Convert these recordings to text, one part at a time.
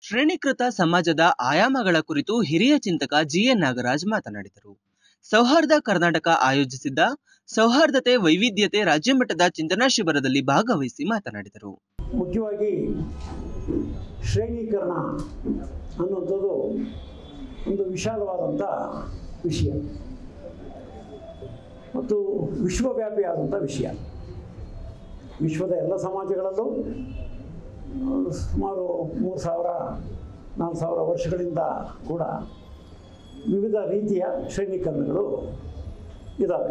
ಶ್ರೇಣೀಕೃತ ಸಮಾಜದ ಆಯಾಮಗಳ ಕುರಿತು ಹಿರಿಯ ಚಿಂತಕ ಜಿಎನ್ ನಾಗರಾಜ್ ಮಾತನಾಡಿದರು ಸೌಹಾರ್ದ ಕರ್ನಾಟಕ ಆಯೋಜಿಸಿದ್ದ ಸೌಹಾರ್ದತೆ ವೈವಿಧ್ಯತೆ ರಾಜ್ಯಮಟ್ಟದ ಚಿಂತನಾ ಶಿಬಿರದಲ್ಲಿ ಭಾಗವಹಿಸಿ ಮಾತನಾಡಿದರು ಮುಖ್ಯವಾಗಿ ಶ್ರೇಣೀಕರಣ ಅನ್ನುವಂಥದ್ದು ಒಂದು ವಿಶಾಲವಾದಂಥ ವಿಷಯ ಮತ್ತು ವಿಶ್ವವ್ಯಾಪಿಯಾದಂಥ ವಿಷಯ ವಿಶ್ವದ ಎಲ್ಲ ಸಮಾಜಗಳಲ್ಲೂ ಆ, ಸುಮಾರು ಮೂರು ಸಾವಿರ ನಾಲ್ಕು ಸಾವಿರ ವರ್ಷಗಳಿಂದ ಕೂಡ ವಿವಿಧ ರೀತಿಯ ಶ್ರೇಣೀಕರಣಗಳು ಇದ್ದಾವೆ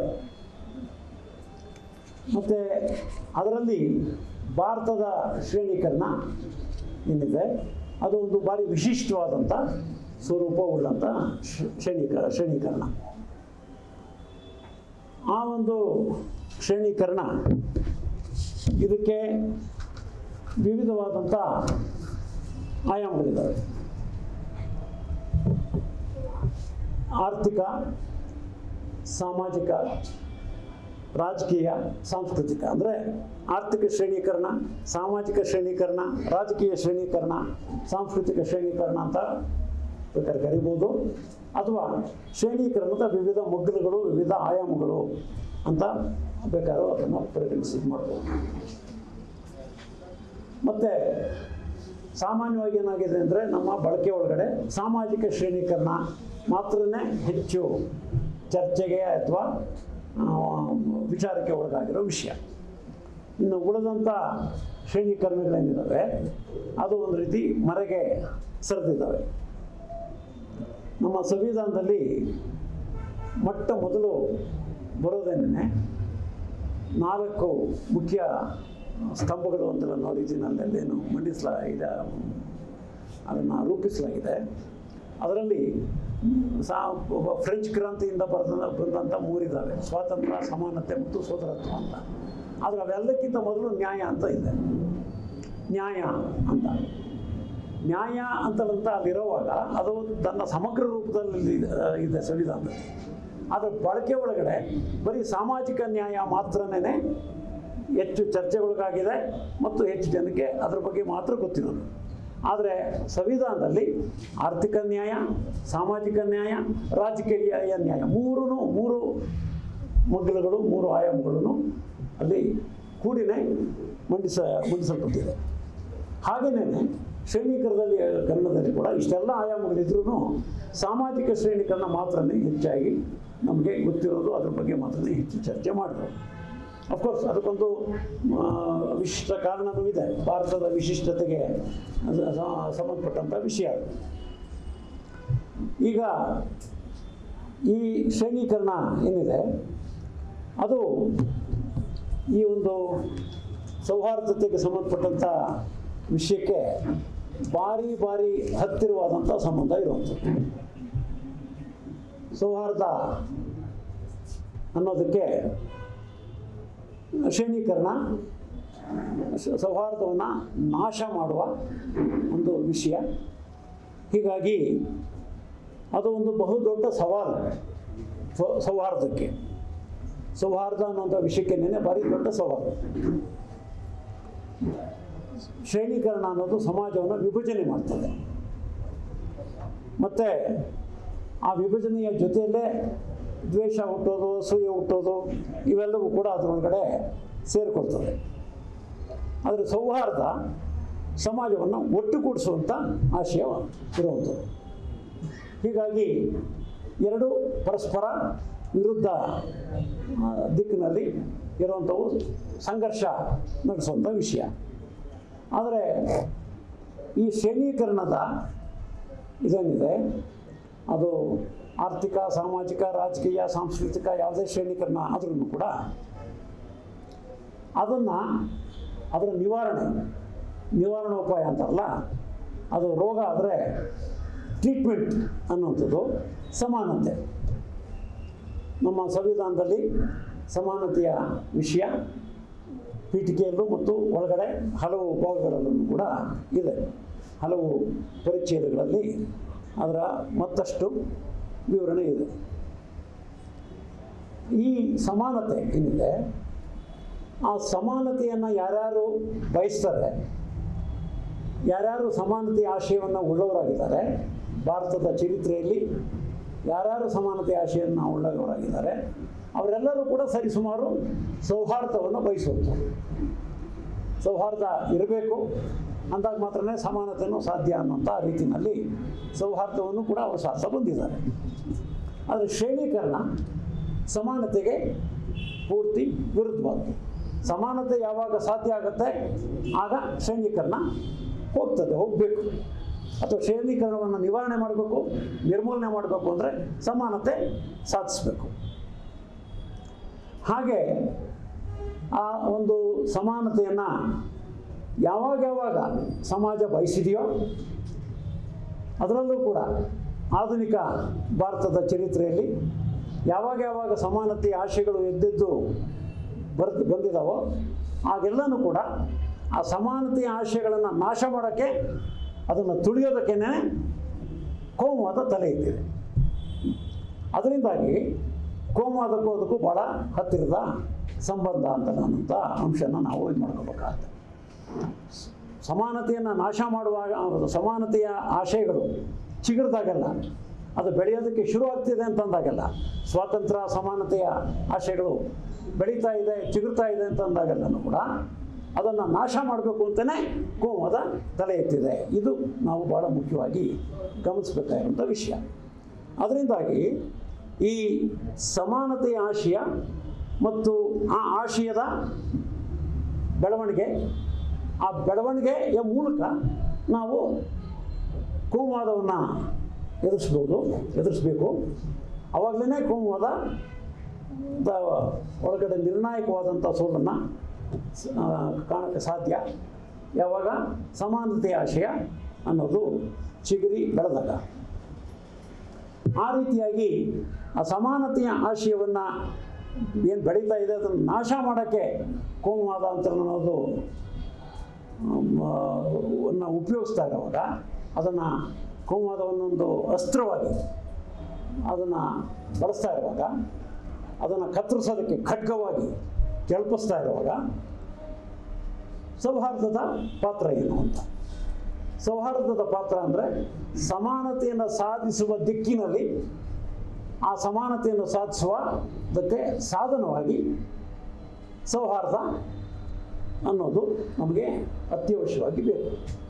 ಮತ್ತು ಅದರಲ್ಲಿ ಭಾರತದ ಶ್ರೇಣೀಕರಣ ಏನಿದೆ ಅದು ಒಂದು ಭಾರಿ ವಿಶಿಷ್ಟವಾದಂಥ ಸ್ವರೂಪವುಳ್ಳಂಥ ಶ್ರೇ- ಶ್ರೇಣೀಕರ ಶ್ರೇಣೀಕರಣ ಆ ಒಂದು ಶ್ರೇಣೀಕರಣ ಇದಕ್ಕೆ ವಿವಿಧವಾದಂಥ ಆಯಾಮಗಳಿದ್ದಾವೆ ಆರ್ಥಿಕ ಸಾಮಾಜಿಕ ರಾಜಕೀಯ ಸಾಂಸ್ಕೃತಿಕ ಅಂದರೆ ಆರ್ಥಿಕ ಶ್ರೇಣೀಕರಣ ಸಾಮಾಜಿಕ ಶ್ರೇಣೀಕರಣ ರಾಜಕೀಯ ಶ್ರೇಣೀಕರಣ ಸಾಂಸ್ಕೃತಿಕ ಶ್ರೇಣೀಕರಣ ಅಂತ ಬೇಕಾದ್ರೆ ಕರಿಬೋದು ಅಥವಾ ಶ್ರೇಣೀಕರಣದ ವಿವಿಧ ಮಗ್ಗಲುಗಳು ವಿವಿಧ ಆಯಾಮಗಳು ಅಂತ ಬೇಕಾದ್ರೂ ಅದನ್ನು ಪರಿಗಣಿಸಿ ಮಾಡ್ಬೋದು ಮತ್ತು ಸಾಮಾನ್ಯವಾಗಿ ಏನಾಗಿದೆ ಅಂದರೆ ನಮ್ಮ ಬಳಕೆ ಒಳಗಡೆ ಸಾಮಾಜಿಕ ಶ್ರೇಣೀಕರಣ ಮಾತ್ರನೇ ಹೆಚ್ಚು ಚರ್ಚೆಗೆ ಅಥವಾ ಆ, ವಿಚಾರಕ್ಕೆ ಒಳಗಾಗಿರೋ ವಿಷಯ ಇನ್ನು ಉಳಿದಂಥ ಶ್ರೇಣೀಕರಣಗಳೇನಿದ್ದಾವೆ ಅದು ಒಂದು ರೀತಿ ಮರೆಗೆ ಸರಿದಿದ್ದಾವೆ ನಮ್ಮ ಸಂವಿಧಾನದಲ್ಲಿ ಮೊಟ್ಟ ಮೊದಲು ಬರೋದೇನೆ ನಾಲ್ಕು ಮುಖ್ಯ ಸ್ತಂಭಗಳು ಅಂತೆಲ್ಲ ನಾವು ರೀತಿನಲ್ಲೇನು ಮಂಡಿಸಲಾಗಿದೆ ಅದನ್ನು ರೂಪಿಸಲಾಗಿದೆ ಅದರಲ್ಲಿ ಸಾ ಒಬ್ಬ ಫ್ರೆಂಚ್ ಕ್ರಾಂತಿಯಿಂದ ಬರೆದ ಬಂದಂಥ ಮೂರಿದ್ದಾವೆ ಸ್ವಾತಂತ್ರ್ಯ ಸಮಾನತೆ ಮತ್ತು ಸೋದರತ್ವ ಅಂತ ಆದರೆ ಅವೆಲ್ಲಕ್ಕಿಂತ ಮೊದಲು ನ್ಯಾಯ ಅಂತ ಇದೆ ನ್ಯಾಯ ಅಂತ ನ್ಯಾಯ ಅಂತಂತ ಅಲ್ಲಿರುವಾಗ ಅದು ತನ್ನ ಸಮಗ್ರ ರೂಪದಲ್ಲಿ ಇದೆ- ಇದೆ ಸಂವಿಧಾನದಲ್ಲಿ ಅದರ ಬಳಕೆ ಒಳಗಡೆ ಬರೀ ಸಾಮಾಜಿಕ ನ್ಯಾಯ ಮಾತ್ರನೇ ಹೆಚ್ಚು ಚರ್ಚೆಗೊಳಗಾಗಿದೆ ಮತ್ತು ಹೆಚ್ಚು ಜನಕ್ಕೆ ಅದ್ರ ಬಗ್ಗೆ ಮಾತ್ರ ಗೊತ್ತಿರೋದು ಆದರೆ ಸಂವಿಧಾನದಲ್ಲಿ ಆರ್ಥಿಕ ನ್ಯಾಯ ಸಾಮಾಜಿಕ ನ್ಯಾಯ ರಾಜಕೀಯ ನ್ಯಾಯ ಮೂರೂ ಮೂರು ಮಗ್ಗಲುಗಳು ಮೂರು ಆಯಾಮಗಳನ್ನು ಅಲ್ಲಿ ಕೂಡಿನೇ ಮಂಡಿಸ ಮಂಡಿಸಲ್ಪಟ್ಟಿದೆ ಹಾಗೆಯೇ ಶ್ರೇಣೀಕರಣದಲ್ಲಿ ಕನ್ನಡದಲ್ಲಿ ಕೂಡ ಇಷ್ಟೆಲ್ಲ ಆಯಾಮಗಳಿದ್ರೂ ಸಾಮಾಜಿಕ ಶ್ರೇಣೀಕರಣ ಮಾತ್ರನೇ ಹೆಚ್ಚಾಗಿ ನಮಗೆ ಗೊತ್ತಿರೋದು ಅದ್ರ ಬಗ್ಗೆ ಮಾತ್ರನೇ ಹೆಚ್ಚು ಚರ್ಚೆ ಮಾಡೋದು ಅಫ್ಕೋರ್ಸ್ ಅದಕ್ಕೊಂದು ಆ, ವಿಶಿಷ್ಟ ಕಾರಣವೂ ಇದೆ ಭಾರತದ ವಿಶಿಷ್ಟತೆಗೆ ಸ- ಸ- ಸಂಬಂಧಪಟ್ಟಂಥ ವಿಷಯ ಅದು ಈಗ ಈ ಶ್ರೇಣೀಕರಣ ಏನಿದೆ ಅದು ಈ ಒಂದು ಸೌಹಾರ್ದತೆಗೆ ಸಂಬಂಧಪಟ್ಟಂಥ ವಿಷಯಕ್ಕೆ ಭಾರಿ ಭಾರಿ ಹತ್ತಿರವಾದಂಥ ಸಂಬಂಧ ಇರುವಂಥದ್ದು ಸೌಹಾರ್ದ ಅನ್ನೋದಕ್ಕೆ ಶ್ರೇಣೀಕರಣ ಸ- ಸೌಹಾರ್ದವನ್ನು ನಾಶ ಮಾಡುವ ಒಂದು ವಿಷಯ ಹೀಗಾಗಿ ಅದು ಒಂದು ಬಹುದೊಡ್ಡ ಸವಾಲು ಸೌ- ಸೌಹಾರ್ದಕ್ಕೆ ಸೌಹಾರ್ದ ಅನ್ನುವಂಥ ವಿಷಯಕ್ಕೆ ನೆನೆ ಭಾರಿ ದೊಡ್ಡ ಸವಾಲು ಶ್ರೇಣೀಕರಣ ಅನ್ನೋದು ಸಮಾಜವನ್ನು ವಿಭಜನೆ ಮಾಡ್ತದೆ ಮತ್ತು ಆ ವಿಭಜನೆಯ ಜೊತೆಯಲ್ಲೇ ದ್ವೇಷ ಹುಟ್ಟೋದು ಅಸೂಯೆ ಹುಟ್ಟೋದು ಇವೆಲ್ಲವೂ ಕೂಡ ಅದರೊಳಗಡೆ ಸೇರಿಕೊಳ್ತದೆ ಆದರೆ ಸೌಹಾರ್ದ ಸಮಾಜವನ್ನು ಒಟ್ಟುಗೂಡಿಸುವಂಥ ಆಶಯ ಇರುವಂಥದ್ದು ಹೀಗಾಗಿ ಎರಡು ಪರಸ್ಪರ ವಿರುದ್ಧ ಆ, ದಿಕ್ಕಿನಲ್ಲಿ ಇರುವಂಥವು ಸಂಘರ್ಷ ನಡೆಸುವಂಥ ವಿಷಯ ಆದರೆ ಈ ಶ್ರೇಣೀಕರಣದ ಇದೇನಿದೆ ಅದು ಆರ್ಥಿಕ ಸಾಮಾಜಿಕ ರಾಜಕೀಯ ಸಾಂಸ್ಕೃತಿಕ ಯಾವುದೇ ಶ್ರೇಣೀಕರಣ ಆದ್ರೂ ಕೂಡ ಅದನ್ನು ಅದರ ನಿವಾರಣೆ ನಿವಾರಣೋಪಾಯ ಅಂತಾರಲ್ಲ ಅದು ರೋಗ ಆದರೆ ಟ್ರೀಟ್ಮೆಂಟ್ ಅನ್ನುವಂಥದ್ದು ಸಮಾನತೆ ನಮ್ಮ ಸಂವಿಧಾನದಲ್ಲಿ ಸಮಾನತೆಯ ವಿಷಯ ಪೀಠಿಕೆಯಲ್ಲೂ ಮತ್ತು ಒಳಗಡೆ ಹಲವು ಭಾಗಗಳಲ್ಲೂ ಕೂಡ ಇದೆ ಹಲವು ಪರಿಚ್ಛೇದಗಳಲ್ಲಿ ಅದರ ಮತ್ತಷ್ಟು ವಿವರಣೆ ಇದೆ ಈ ಸಮಾನತೆ ಏನಿದೆ ಆ ಸಮಾನತೆಯನ್ನು ಯಾರ್ಯಾರು ಬಯಸ್ತಾರೆ ಯಾರ್ಯಾರು ಸಮಾನತೆ ಆಶಯವನ್ನು ಉಳ್ಳವರಾಗಿದ್ದಾರೆ ಭಾರತದ ಚರಿತ್ರೆಯಲ್ಲಿ ಯಾರ್ಯಾರು ಸಮಾನತೆ ಆಶಯವನ್ನು ಉಳ್ಳವರಾಗಿದ್ದಾರೆ ಅವರೆಲ್ಲರೂ ಕೂಡ ಸರಿಸುಮಾರು ಸೌಹಾರ್ದವನ್ನು ಬಯಸುವಂಥವ್ರು ಸೌಹಾರ್ದ ಇರಬೇಕು ಅಂದಾಗ ಮಾತ್ರನೇ ಸಮಾನತೆಯೂ ಸಾಧ್ಯ ಅನ್ನೋಂಥ ರೀತಿಯಲ್ಲಿ ಸೌಹಾರ್ದವನ್ನು ಕೂಡ ಅವರು ಸಾಧಿಸ ಬಂದಿದ್ದಾರೆ ಆದರೆ ಶ್ರೇಣೀಕರಣ ಸಮಾನತೆಗೆ ಪೂರ್ತಿ ವಿರುದ್ಧವಾದ್ದು ಸಮಾನತೆ ಯಾವಾಗ ಸಾಧ್ಯ ಆಗುತ್ತೆ ಆಗ ಶ್ರೇಣೀಕರಣ ಹೋಗ್ತದೆ ಹೋಗಬೇಕು ಅಥವಾ ಶ್ರೇಣೀಕರಣವನ್ನು ನಿವಾರಣೆ ಮಾಡಬೇಕು ನಿರ್ಮೂಲನೆ ಮಾಡಬೇಕು ಅಂದರೆ ಸಮಾನತೆ ಸಾಧಿಸಬೇಕು ಹಾಗೆ ಆ ಒಂದು ಸಮಾನತೆಯನ್ನು ಯಾವಾಗ ಯಾವಾಗ ಸಮಾಜ ಬಯಸಿದೆಯೋ ಅದರಲ್ಲೂ ಕೂಡ ಆಧುನಿಕ ಭಾರತದ ಚರಿತ್ರೆಯಲ್ಲಿ ಯಾವಾಗ ಯಾವಾಗ ಸಮಾನತೆಯ ಆಶೆಗಳು ಎದ್ದೆದ್ದು ಬರ್ದು ಬಂದಿದ್ದಾವೋ ಆಗೆಲ್ಲನೂ ಕೂಡ ಆ ಸಮಾನತೆಯ ಆಶಯಗಳನ್ನು ನಾಶ ಮಾಡೋಕ್ಕೆ ಅದನ್ನು ತುಳಿಯೋದಕ್ಕೇನೆ ಕೋಮುವಾದ ತಲೆ ಎತ್ತಿದೆ ಅದರಿಂದಾಗಿ ಕೋಮುವಾದಕ್ಕೂ ಅದಕ್ಕೂ ಭಾಳ ಹತ್ತಿರದ ಸಂಬಂಧ ಅಂತ ಅನ್ನೋಂಥ ಅಂಶನ ನಾವು ಇದು ಮಾಡ್ಕೋಬೇಕಾಗತ್ತೆ ಸಮಾನತೆಯನ್ನು ನಾಶ ಮಾಡುವಾಗ ಸಮಾನತೆಯ ಆಶಯಗಳು ಚಿಗುರಿದಾಗೆಲ್ಲ ಅದು ಬೆಳೆಯೋದಕ್ಕೆ ಶುರು ಆಗ್ತಿದೆ ಅಂತಂದಾಗೆಲ್ಲ ಸ್ವಾತಂತ್ರ್ಯ ಸಮಾನತೆಯ ಆಶಯಗಳು ಬೆಳೀತಾ ಇದೆ ಚಿಗುರ್ತಾ ಇದೆ ಅಂತಂದಾಗೆಲ್ಲನೂ ಕೂಡ ಅದನ್ನು ನಾಶ ಮಾಡಬೇಕು ಅಂತಲೇ ಕೋಮದ ತಲೆ ಎತ್ತಿದೆ ಇದು ನಾವು ಭಾಳ ಮುಖ್ಯವಾಗಿ ಗಮನಿಸಬೇಕಾಗಿರುವಂಥ ವಿಷಯ ಅದರಿಂದಾಗಿ ಈ ಸಮಾನತೆಯ ಆಶಯ ಮತ್ತು ಆ ಆಶಯದ ಬೆಳವಣಿಗೆ ಆ ಬೆಳವಣಿಗೆಯ ಮೂಲಕ ನಾವು ಕೋಮುವಾದವನ್ನು ಎದುರಿಸ್ಬೋದು ಎದುರಿಸ್ಬೇಕು ಅವಾಗಲೇ ಕೋಮುವಾದ ದ ಒಳಗಡೆ ನಿರ್ಣಾಯಕವಾದಂಥ ಸೋಲನ್ನು ಕಾಣಕ್ಕೆ ಸಾಧ್ಯ ಯಾವಾಗ ಸಮಾನತೆಯ ಆಶಯ ಅನ್ನೋದು ಚಿಗುರಿ ಬೆಳೆದಾಗ ಆ ರೀತಿಯಾಗಿ ಆ ಸಮಾನತೆಯ ಆಶಯವನ್ನು ಏನು ಬೆಳೀತಾ ಇದೆ ಅದನ್ನು ನಾಶ ಮಾಡೋಕ್ಕೆ ಕೋಮುವಾದ ಅಂತ ಅನ್ನೋದು ವನ್ನು ಉಪಯೋಗಿಸ್ತಾ ಇರೋವಾಗ ಅದನ್ನು ಕೋಮುವಾದವನ್ನೊಂದು ಅಸ್ತ್ರವಾಗಿ ಅದನ್ನು ಬಳಸ್ತಾ ಇರುವಾಗ ಅದನ್ನು ಕತ್ತರಿಸೋದಕ್ಕೆ ಖಡ್ಗವಾಗಿ ಕೆಳಪಿಸ್ತಾ ಇರುವಾಗ ಸೌಹಾರ್ದದ ಪಾತ್ರ ಏನು ಅಂತ ಸೌಹಾರ್ದದ ಪಾತ್ರ ಅಂದರೆ ಸಮಾನತೆಯನ್ನು ಸಾಧಿಸುವ ದಿಕ್ಕಿನಲ್ಲಿ ಆ ಸಮಾನತೆಯನ್ನು ಸಾಧಿಸುವುದಕ್ಕೆ ಸಾಧನವಾಗಿ ಸೌಹಾರ್ದ ಅನ್ನೋದು ನಮಗೆ ಅತ್ಯವಶ್ಯವಾಗಿ ಬೇಕು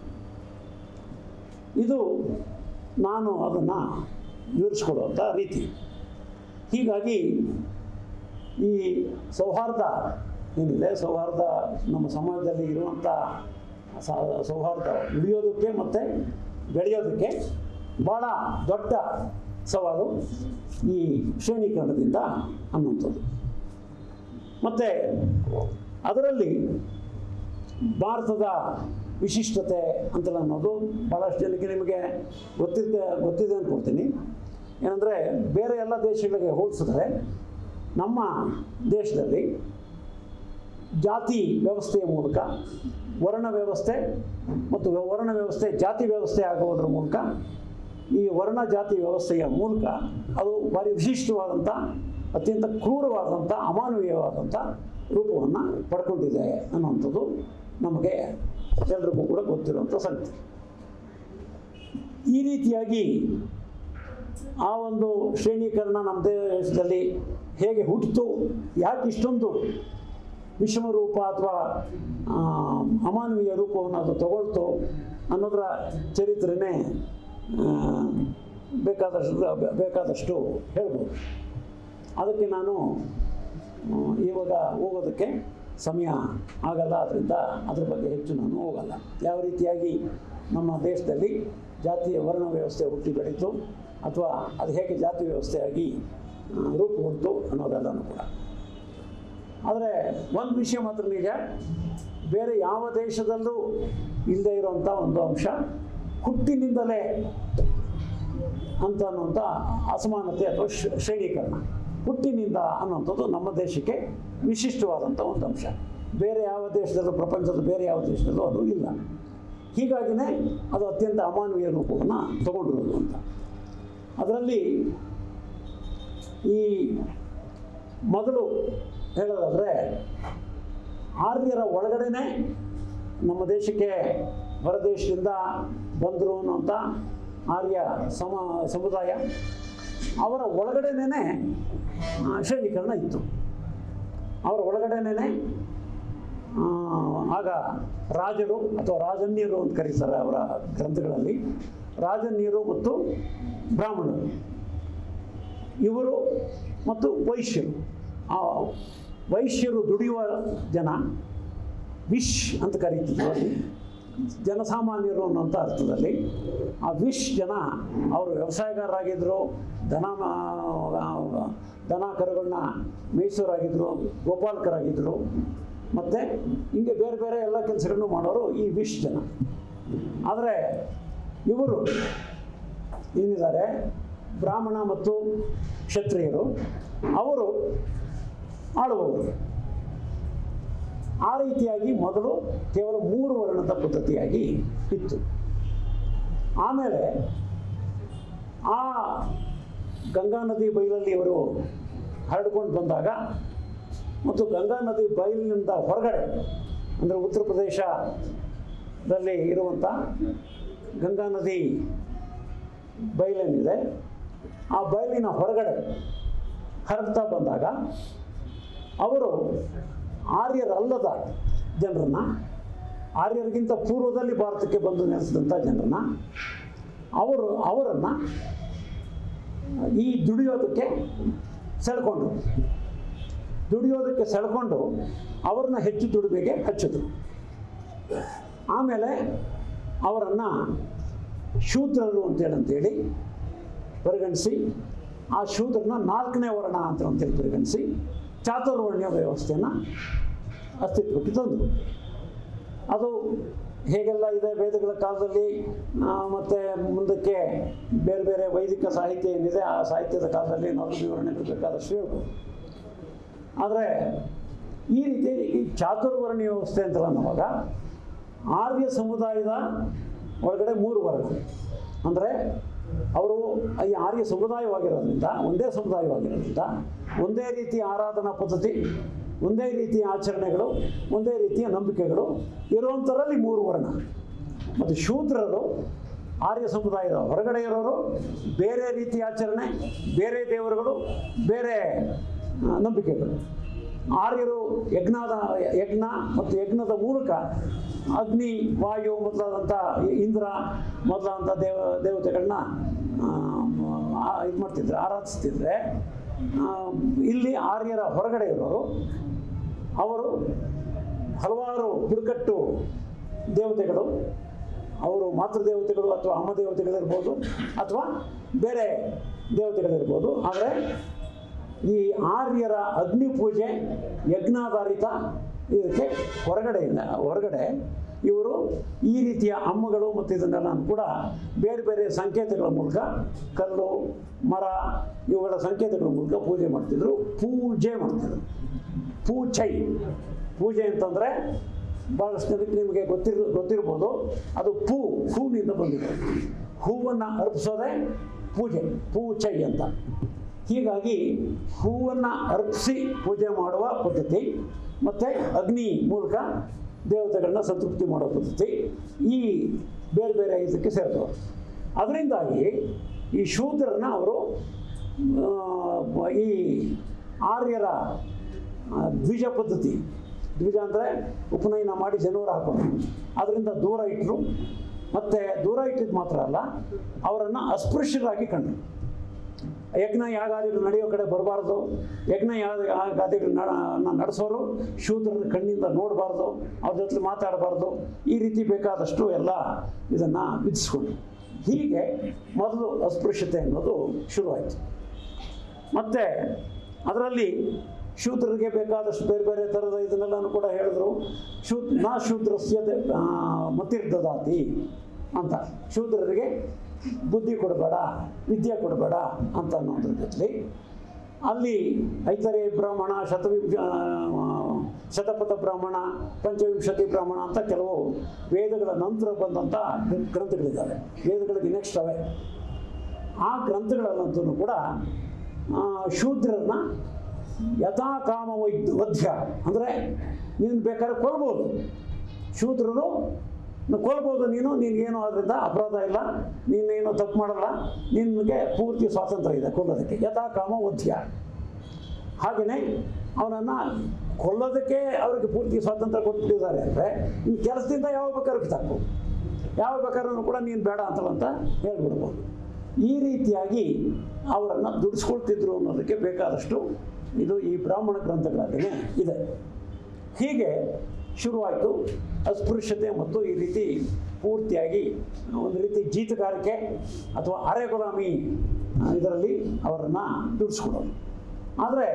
ಇದು ನಾನು ಅದನ್ನು ವಿವರಿಸ್ಕೊಡುವಂಥ ರೀತಿ ಹೀಗಾಗಿ ಈ ಸೌಹಾರ್ದ ಏನಿದೆ ಸೌಹಾರ್ದ ನಮ್ಮ ಸಮಾಜದಲ್ಲಿ ಇರುವಂಥ ಸ- ಸೌಹಾರ್ದ ಉಳಿಯೋದಕ್ಕೆ ಮತ್ತು ಬೆಳೆಯೋದಕ್ಕೆ ಭಾಳ ದೊಡ್ಡ ಸವಾಲು ಈ ಶ್ರೇಣೀಕರಣದಿಂದ ಅನ್ನುವಂಥದ್ದು ಮತ್ತು ಅದರಲ್ಲಿ ಭಾರತದ ವಿಶಿಷ್ಟತೆ ಅಂತ ಅನ್ನೋದು ಭಾಳಷ್ಟು ಜನಕ್ಕೆ ನಿಮಗೆ ಗೊತ್ತಿದ್ದ ಗೊತ್ತಿದೆ ಅಂದ್ಕೊಳ್ತೀನಿ ಏನಂದರೆ ಬೇರೆ ಎಲ್ಲ ದೇಶಗಳಿಗೆ ಹೋಲಿಸಿದ್ರೆ ನಮ್ಮ ದೇಶದಲ್ಲಿ ಜಾತಿ ವ್ಯವಸ್ಥೆಯ ಮೂಲಕ ವರ್ಣ ವ್ಯವಸ್ಥೆ ಮತ್ತು ವರ್ಣ ವ್ಯವಸ್ಥೆ ಜಾತಿ ವ್ಯವಸ್ಥೆ ಆಗುವುದರ ಮೂಲಕ ಈ ವರ್ಣ ಜಾತಿ ವ್ಯವಸ್ಥೆಯ ಮೂಲಕ ಅದು ಭಾರಿ ವಿಶಿಷ್ಟವಾದಂಥ ಅತ್ಯಂತ ಕ್ರೂರವಾದಂಥ ಅಮಾನವೀಯವಾದಂಥ ರೂಪವನ್ನು ಪಡ್ಕೊಂಡಿದೆ ಅನ್ನುವಂಥದ್ದು ನಮಗೆ ಎಲ್ರಿಗೂ ಕೂಡ ಗೊತ್ತಿರುವಂಥ ಸಂಗತಿ ಈ ರೀತಿಯಾಗಿ ಆ ಒಂದು ಶ್ರೇಣೀಕರಣ ನಮ್ಮ ದೇಶದಲ್ಲಿ ಹೇಗೆ ಹುಟ್ಟಿತು ಯಾಕೆ ಇಷ್ಟೊಂದು ವಿಷಮ ರೂಪ ಅಥವಾ ಅಮಾನವೀಯ ರೂಪವನ್ನು ಅದು ತಗೊಳ್ತು ಅನ್ನೋದರ ಚರಿತ್ರೆನೇ ಆ, ಬೇಕಾದಷ್ಟು ಬೇಕಾದಷ್ಟು ಹೇಳ್ಬೋದು ಅದಕ್ಕೆ ನಾನು ಆ, ಇವಾಗ ಹೋಗೋದಕ್ಕೆ ಸಮಯ ಆಗಲ್ಲ ಅದರಿಂದ ಅದ್ರ ಬಗ್ಗೆ ಹೆಚ್ಚು ನಾನು ಹೋಗಲ್ಲ ಯಾವ ರೀತಿಯಾಗಿ ನಮ್ಮ ದೇಶದಲ್ಲಿ ಜಾತಿಯ ವರ್ಣ ವ್ಯವಸ್ಥೆ ಹುಟ್ಟಿ ಬೆಳೀತು ಅಥವಾ ಅದು ಹೇಗೆ ಜಾತಿ ವ್ಯವಸ್ಥೆಯಾಗಿ ಆ, ರೂಪುಗೊಂಡು ಅನ್ನೋದೆಲ್ಲನೂ ಕೂಡ ಆದರೆ ಒಂದು ವಿಷಯ ಮಾತ್ರ ನಿಜ ಬೇರೆ ಯಾವ ದೇಶದಲ್ಲೂ ಇಲ್ಲದೆ ಇರುವಂಥ ಒಂದು ಅಂಶ ಹುಟ್ಟಿನಿಂದಲೇ ಅಂತ ಅನ್ನುವಂಥ ಅಸಮಾನತೆ ಅಥವಾ ಶ್ರ- ಶ್ರೇಣೀಕರಣ ಹುಟ್ಟಿನಿಂದ ಅನ್ನುವಂಥದ್ದು ನಮ್ಮ ದೇಶಕ್ಕೆ ವಿಶಿಷ್ಟವಾದಂಥ ಒಂದು ಅಂಶ ಬೇರೆ ಯಾವ ದೇಶದಲ್ಲೂ ಪ್ರಪಂಚದ ಬೇರೆ ಯಾವ ದೇಶದಲ್ಲೂ ಅದು ಇಲ್ಲ ಹೀಗಾಗಿನೇ ಅದು ಅತ್ಯಂತ ಅಮಾನವೀಯ ರೂಪವನ್ನು ತಗೊಂಡಿರೋದು ಅಂತ ಅದರಲ್ಲಿ ಈ ಮೊದಲು ಹೇಳೋದಾದರೆ ಆರ್ಯರ ಒಳಗಡೆನೆ ನಮ್ಮ ದೇಶಕ್ಕೆ ಹೊರದೇಶದಿಂದ ಬಂದರು ಅನ್ನುವಂಥ ಆರ್ಯ ಸಮ ಸಮುದಾಯ ಅವರ ಒಳಗಡೆನೇ ಶ್ರೇಣೀಕರಣ ಇತ್ತು ಅವರ ಒಳಗಡೆನೇ ಆಗ ರಾಜರು ಅಥವಾ ರಾಜನ್ಯರು ಅಂತ ಕರೀತಾರೆ ಅವರ ಗ್ರಂಥಗಳಲ್ಲಿ ರಾಜನ್ಯರು ಮತ್ತು ಬ್ರಾಹ್ಮಣರು ಇವರು ಮತ್ತು ವೈಶ್ಯರು ಆ ವೈಶ್ಯರು ದುಡಿಯುವ ಜನ ವಿಶ್ ಅಂತ ಕರೀತಿದ್ರು ಅಲ್ಲಿ ಜನಸಾಮಾನ್ಯರು ಅನ್ನೋಂಥ ಅರ್ಥದಲ್ಲಿ ಆ ವಿಶ್ ಜನ ಅವರು ವ್ಯವಸಾಯಗಾರರಾಗಿದ್ದರು ದನ ಆ, ದನ ಕರುಗಳನ್ನ ಮೇಯಿಸೋರಾಗಿದ್ದರು ಗೋಪಾಲಕರಾಗಿದ್ದರು ಮತ್ತು ಹಿಂಗೆ ಬೇರೆ ಬೇರೆ ಎಲ್ಲ ಕೆಲಸಗಳನ್ನು ಮಾಡೋರು ಈ ವಿಶ್ ಜನ ಆದರೆ ಇವರು ಏನಿದ್ದಾರೆ ಬ್ರಾಹ್ಮಣ ಮತ್ತು ಕ್ಷತ್ರಿಯರು ಅವರು ಆಳುವವರು ಆ ರೀತಿಯಾಗಿ ಮೊದಲು ಕೇವಲ ಮೂರು ವರ್ಣದ ಪದ್ಧತಿಯಾಗಿ ಇತ್ತು ಆಮೇಲೆ ಆ ಗಂಗಾ ನದಿ ಬಯಲಲ್ಲಿ ಇವರು ಹರಡ್ಕೊಂಡು ಬಂದಾಗ ಮತ್ತು ಗಂಗಾ ನದಿ ಬಯಲಿನಿಂದ ಹೊರಗಡೆ ಅಂದರೆ ಉತ್ತರ ಪ್ರದೇಶದಲ್ಲಿ ಇರುವಂಥ ಗಂಗಾ ನದಿ ಬಯಲೇನಿದೆ ಆ ಬಯಲಿನ ಹೊರಗಡೆ ಹರಡ್ತಾ ಬಂದಾಗ ಅವರು ಆರ್ಯರಲ್ಲದ ಜನರನ್ನ ಆರ್ಯರಿಗಿಂತ ಪೂರ್ವದಲ್ಲಿ ಭಾರತಕ್ಕೆ ಬಂದು ನೆಲೆಸಿದಂಥ ಜನರನ್ನ ಅವರು ಅವರನ್ನು ಈ ದುಡಿಯೋದಕ್ಕೆ ಸೆಳ್ಕೊಂಡ್ರು ದುಡಿಯೋದಕ್ಕೆ ಸೆಳ್ಕೊಂಡು ಅವ್ರನ್ನ ಹೆಚ್ಚು ದುಡಿಮೆಗೆ ಹಚ್ಚಿದ್ರು ಆಮೇಲೆ ಅವರನ್ನು ಶೂದ್ರರು ಅಂತೇಳಿ ಅಂತೇಳಿ ಪರಿಗಣಿಸಿ ಆ ಶೂದ್ರನ ನಾಲ್ಕನೇ ವರ್ಣ ಅಂತ ಅಂತೇಳಿ ಪರಿಗಣಿಸಿ ಚಾತುರ್ವರ್ಣ್ಯ ವ್ಯವಸ್ಥೆಯನ್ನು ಅಸ್ತಿತ್ವಕ್ಕೆ ತಂದರು ಅದು ಹೇಗೆಲ್ಲ ಇದೆ ವೇದಗಳ ಕಾಲದಲ್ಲಿ ಮತ್ತು ಮುಂದಕ್ಕೆ ಬೇರೆ ಬೇರೆ ವೈದಿಕ ಸಾಹಿತ್ಯ ಏನಿದೆ ಆ ಸಾಹಿತ್ಯದ ಕಾಲದಲ್ಲಿ ನಾವು ವಿವರಣೆಗಳು ಬೇಕಾದಷ್ಟು ಹೇಳ್ಬೋದು ಆದರೆ ಈ ರೀತಿ ಈ ಚಾತುರ್ವರ್ಣ್ಯ ವ್ಯವಸ್ಥೆ ಅಂತಲ್ಲ ಅನ್ನುವಾಗ ಆರ್ಯ ಸಮುದಾಯದ ಒಳಗಡೆ ಮೂರು ವರ್ಣ ಅಂದರೆ ಅವರು ಈ ಆರ್ಯ ಸಮುದಾಯವಾಗಿರೋದ್ರಿಂದ ಒಂದೇ ಸಮುದಾಯವಾಗಿರೋದ್ರಿಂದ ಒಂದೇ ರೀತಿಯ ಆರಾಧನಾ ಪದ್ಧತಿ ಒಂದೇ ರೀತಿಯ ಆಚರಣೆಗಳು ಒಂದೇ ರೀತಿಯ ನಂಬಿಕೆಗಳು ಇರುವಂಥರಲ್ಲಿ ಮೂರು ವರ್ಣ ಮತ್ತು ಶೂದ್ರರು ಆರ್ಯ ಸಮುದಾಯದ ಹೊರಗಡೆ ಇರೋರು ಬೇರೆ ರೀತಿಯ ಆಚರಣೆ ಬೇರೆ ದೇವರುಗಳು ಬೇರೆ ಆ, ನಂಬಿಕೆಗಳು ಆರ್ಯರು ಯಜ್ಞದ ಯಜ್ಞ ಮತ್ತು ಯಜ್ಞದ ಮೂಲಕ ಅಗ್ನಿ ವಾಯು ಮೊದಲಾದಂಥ ಇಂದ್ರ ಮೊದಲಾದಂಥ ದೇವ ದೇವತೆಗಳನ್ನ ಇದು ಮಾಡ್ತಿದ್ರೆ ಆರಾಧಿಸ್ತಿದ್ರೆ ಆ, ಇಲ್ಲಿ ಆರ್ಯರ ಹೊರಗಡೆ ಇರೋರು ಅವರು ಹಲವಾರು ಬುಡಕಟ್ಟು ದೇವತೆಗಳು ಅವರು ಮಾತೃದೇವತೆಗಳು ಅಥವಾ ಅಮ್ಮ ದೇವತೆಗಳಿರ್ಬೋದು ಅಥವಾ ಬೇರೆ ದೇವತೆಗಳಿರ್ಬೋದು ಆದರೆ ಈ ಆರ್ಯರ ಅಗ್ನಿ ಪೂಜೆ ಯಜ್ಞಾಧಾರಿತ ಇದಕ್ಕೆ ಹೊರಗಡೆ ಇಲ್ಲ ಹೊರಗಡೆ ಇವರು ಈ ರೀತಿಯ ಅಮ್ಮಗಳು ಮತ್ತು ಇದನ್ನೆಲ್ಲ ಕೂಡ ಬೇರೆ ಬೇರೆ ಸಂಕೇತಗಳ ಮೂಲಕ ಕಲ್ಲು ಮರ ಇವುಗಳ ಸಂಕೇತಗಳ ಮೂಲಕ ಪೂಜೆ ಮಾಡ್ತಿದ್ರು ಪೂಜೆ ಮಾಡ್ತಿದ್ರು ಪೂಜೈ ಪೂಜೆ ಅಂತಂದರೆ ಭಾಳಷ್ಟು ಜನಕ್ಕೆ ನಿಮಗೆ ಗೊತ್ತಿರ್ ಗೊತ್ತಿರ್ಬೋದು ಅದು ಪೂ ಹೂವಿನಿಂದ ಬಂದಿದೆ ಹೂವನ್ನು ಅರ್ಪಿಸೋದೇ ಪೂಜೆ ಪೂಚೈ ಅಂತ ಹೀಗಾಗಿ ಹೂವನ್ನು ಅರ್ಪಿಸಿ ಪೂಜೆ ಮಾಡುವ ಪದ್ಧತಿ ಮತ್ತು ಅಗ್ನಿ ಮೂಲಕ ದೇವತೆಗಳನ್ನ ಸಂತೃಪ್ತಿ ಮಾಡೋ ಪದ್ಧತಿ ಈ ಬೇರೆ ಬೇರೆ ಇದಕ್ಕೆ ಸೇರ್ತವೆ ಅದರಿಂದಾಗಿ ಈ ಶೂದ್ರನ ಅವರು ಆ, ಈ ಆರ್ಯರ ಆ, ದ್ವಿಜ ಪದ್ಧತಿ ದ್ವಿಜ ಅಂದರೆ ಉಪನಯನ ಮಾಡಿ ಜನವರ ಹಾಕೋದು ಅದರಿಂದ ದೂರ ಇಟ್ಟರು ಮತ್ತು ದೂರ ಇಟ್ಟಿದ್ದು ಮಾತ್ರ ಅಲ್ಲ ಅವರನ್ನು ಅಸ್ಪೃಶ್ಯರಾಗಿ ಕಂಡರು ಯಜ್ಞ ಯಾಗಾದಿಗಳು ನಡೆಯೋ ಕಡೆ ಬರಬಾರ್ದು ಯಜ್ಞ ಯಾಗಾದಿಗಳು ನಡೆಸೋರು ಶೂದ್ರನ ಕಣ್ಣಿಂದ ನೋಡಬಾರ್ದು ಅವ್ರ ಜೊತೆ ಮಾತಾಡಬಾರ್ದು ಈ ರೀತಿ ಬೇಕಾದಷ್ಟು ಎಲ್ಲ ಇದನ್ನು ವಿಧಿಸ್ಕೊಂಡ್ರು ಹೀಗೆ ಮೊದಲು ಅಸ್ಪೃಶ್ಯತೆ ಅನ್ನೋದು ಶುರುವಾಯಿತು ಮತ್ತು ಅದರಲ್ಲಿ ಶೂದ್ರರಿಗೆ ಬೇಕಾದಷ್ಟು ಬೇರೆ ಬೇರೆ ಥರದ ಇದನ್ನೆಲ್ಲನೂ ಕೂಡ ಹೇಳಿದ್ರು ಶೂ ನಾ ಶೂದ್ರಸ್ಯ ದ- ಆ, ಮತಿರ್ದದಾತಿ ಅಂತ ಶೂದ್ರರಿಗೆ ಬುದ್ಧಿ ಕೊಡಬೇಡ ವಿದ್ಯೆ ಕೊಡಬೇಡ ಅಂತ ಅನ್ನೋದ್ರ ಜೊತೆಲಿ ಅಲ್ಲಿ ಐತರೆ ಬ್ರಾಹ್ಮಣ ಶತವಿಂಶ ಆ, ಶತಪಥ ಬ್ರಾಹ್ಮಣ ಪಂಚವಿಂಶತಿ ಬ್ರಾಹ್ಮಣ ಅಂತ ಕೆಲವು ವೇದಗಳ ನಂತರ ಬಂದಂಥ ಗ್ರಂಥಗಳಿದ್ದಾವೆ ವೇದಗಳಿಗೆ ನೆಕ್ಸ್ಟ್ ಅವೆ ಆ ಗ್ರಂಥಗಳಲ್ಲಂತೂ ಕೂಡ ಆ, ಶೂದ್ರರನ್ನ ಯಥಾಕಾಮ ವೈದ್ ವಧ್ಯ ಅಂದರೆ ನೀನು ಬೇಕಾದ್ರೆ ಕೊಲ್ಬೋದು ಶೂದ್ರರು ನೀವು ಕೊಲ್ಬೋದು ನೀನು ನಿನಗೇನು ಅದರಿಂದ ಅಪರಾಧ ಇಲ್ಲ ನೀನೇನು ತಪ್ಪು ಮಾಡಲ್ಲ ನಿನಗೆ ಪೂರ್ತಿ ಸ್ವಾತಂತ್ರ್ಯ ಇದೆ ಕೊಲ್ಲೋದಕ್ಕೆ ಯಥಾ ಕಾಮ ವಧ್ಯ ಹಾಗೆಯೇ ಅವನನ್ನು ಕೊಲ್ಲೋದಕ್ಕೆ ಅವ್ರಿಗೆ ಪೂರ್ತಿ ಸ್ವಾತಂತ್ರ್ಯ ಕೊಟ್ಬಿಟ್ಟಿದ್ದಾರೆ ಅಂದರೆ ಇನ್ನು ಕೆಲಸದಿಂದ ಯಾವಾಗ ಬೇಕಾದ್ರೂ ಕಿತ್ತಾಕು ಯಾವಾಗ ಬೇಕಾದ್ರೂ ಕೂಡ ನೀನು ಬೇಡ ಅಂತಲ್ಲ ಅಂತ ಹೇಳ್ಬಿಡ್ಬೋದು ಈ ರೀತಿಯಾಗಿ ಅವರನ್ನು ದುಡಿಸ್ಕೊಳ್ತಿದ್ರು ಅನ್ನೋದಕ್ಕೆ ಬೇಕಾದಷ್ಟು ಇದು ಈ ಬ್ರಾಹ್ಮಣ ಗ್ರಂಥಗಳಲ್ಲೇ ಇದೆ ಹೀಗೆ ಶುರುವಾಯಿತು ಅಸ್ಪೃಶ್ಯತೆ ಮತ್ತು ಈ ರೀತಿ ಪೂರ್ತಿಯಾಗಿ ಒಂದು ರೀತಿ ಜೀತಗಾರಿಕೆ ಅಥವಾ ಅರೆ ಗುಲಾಮಿ ಇದರಲ್ಲಿ ಅವರನ್ನು ದುಡಿಸ್ಕೊಡೋದು ಆದರೆ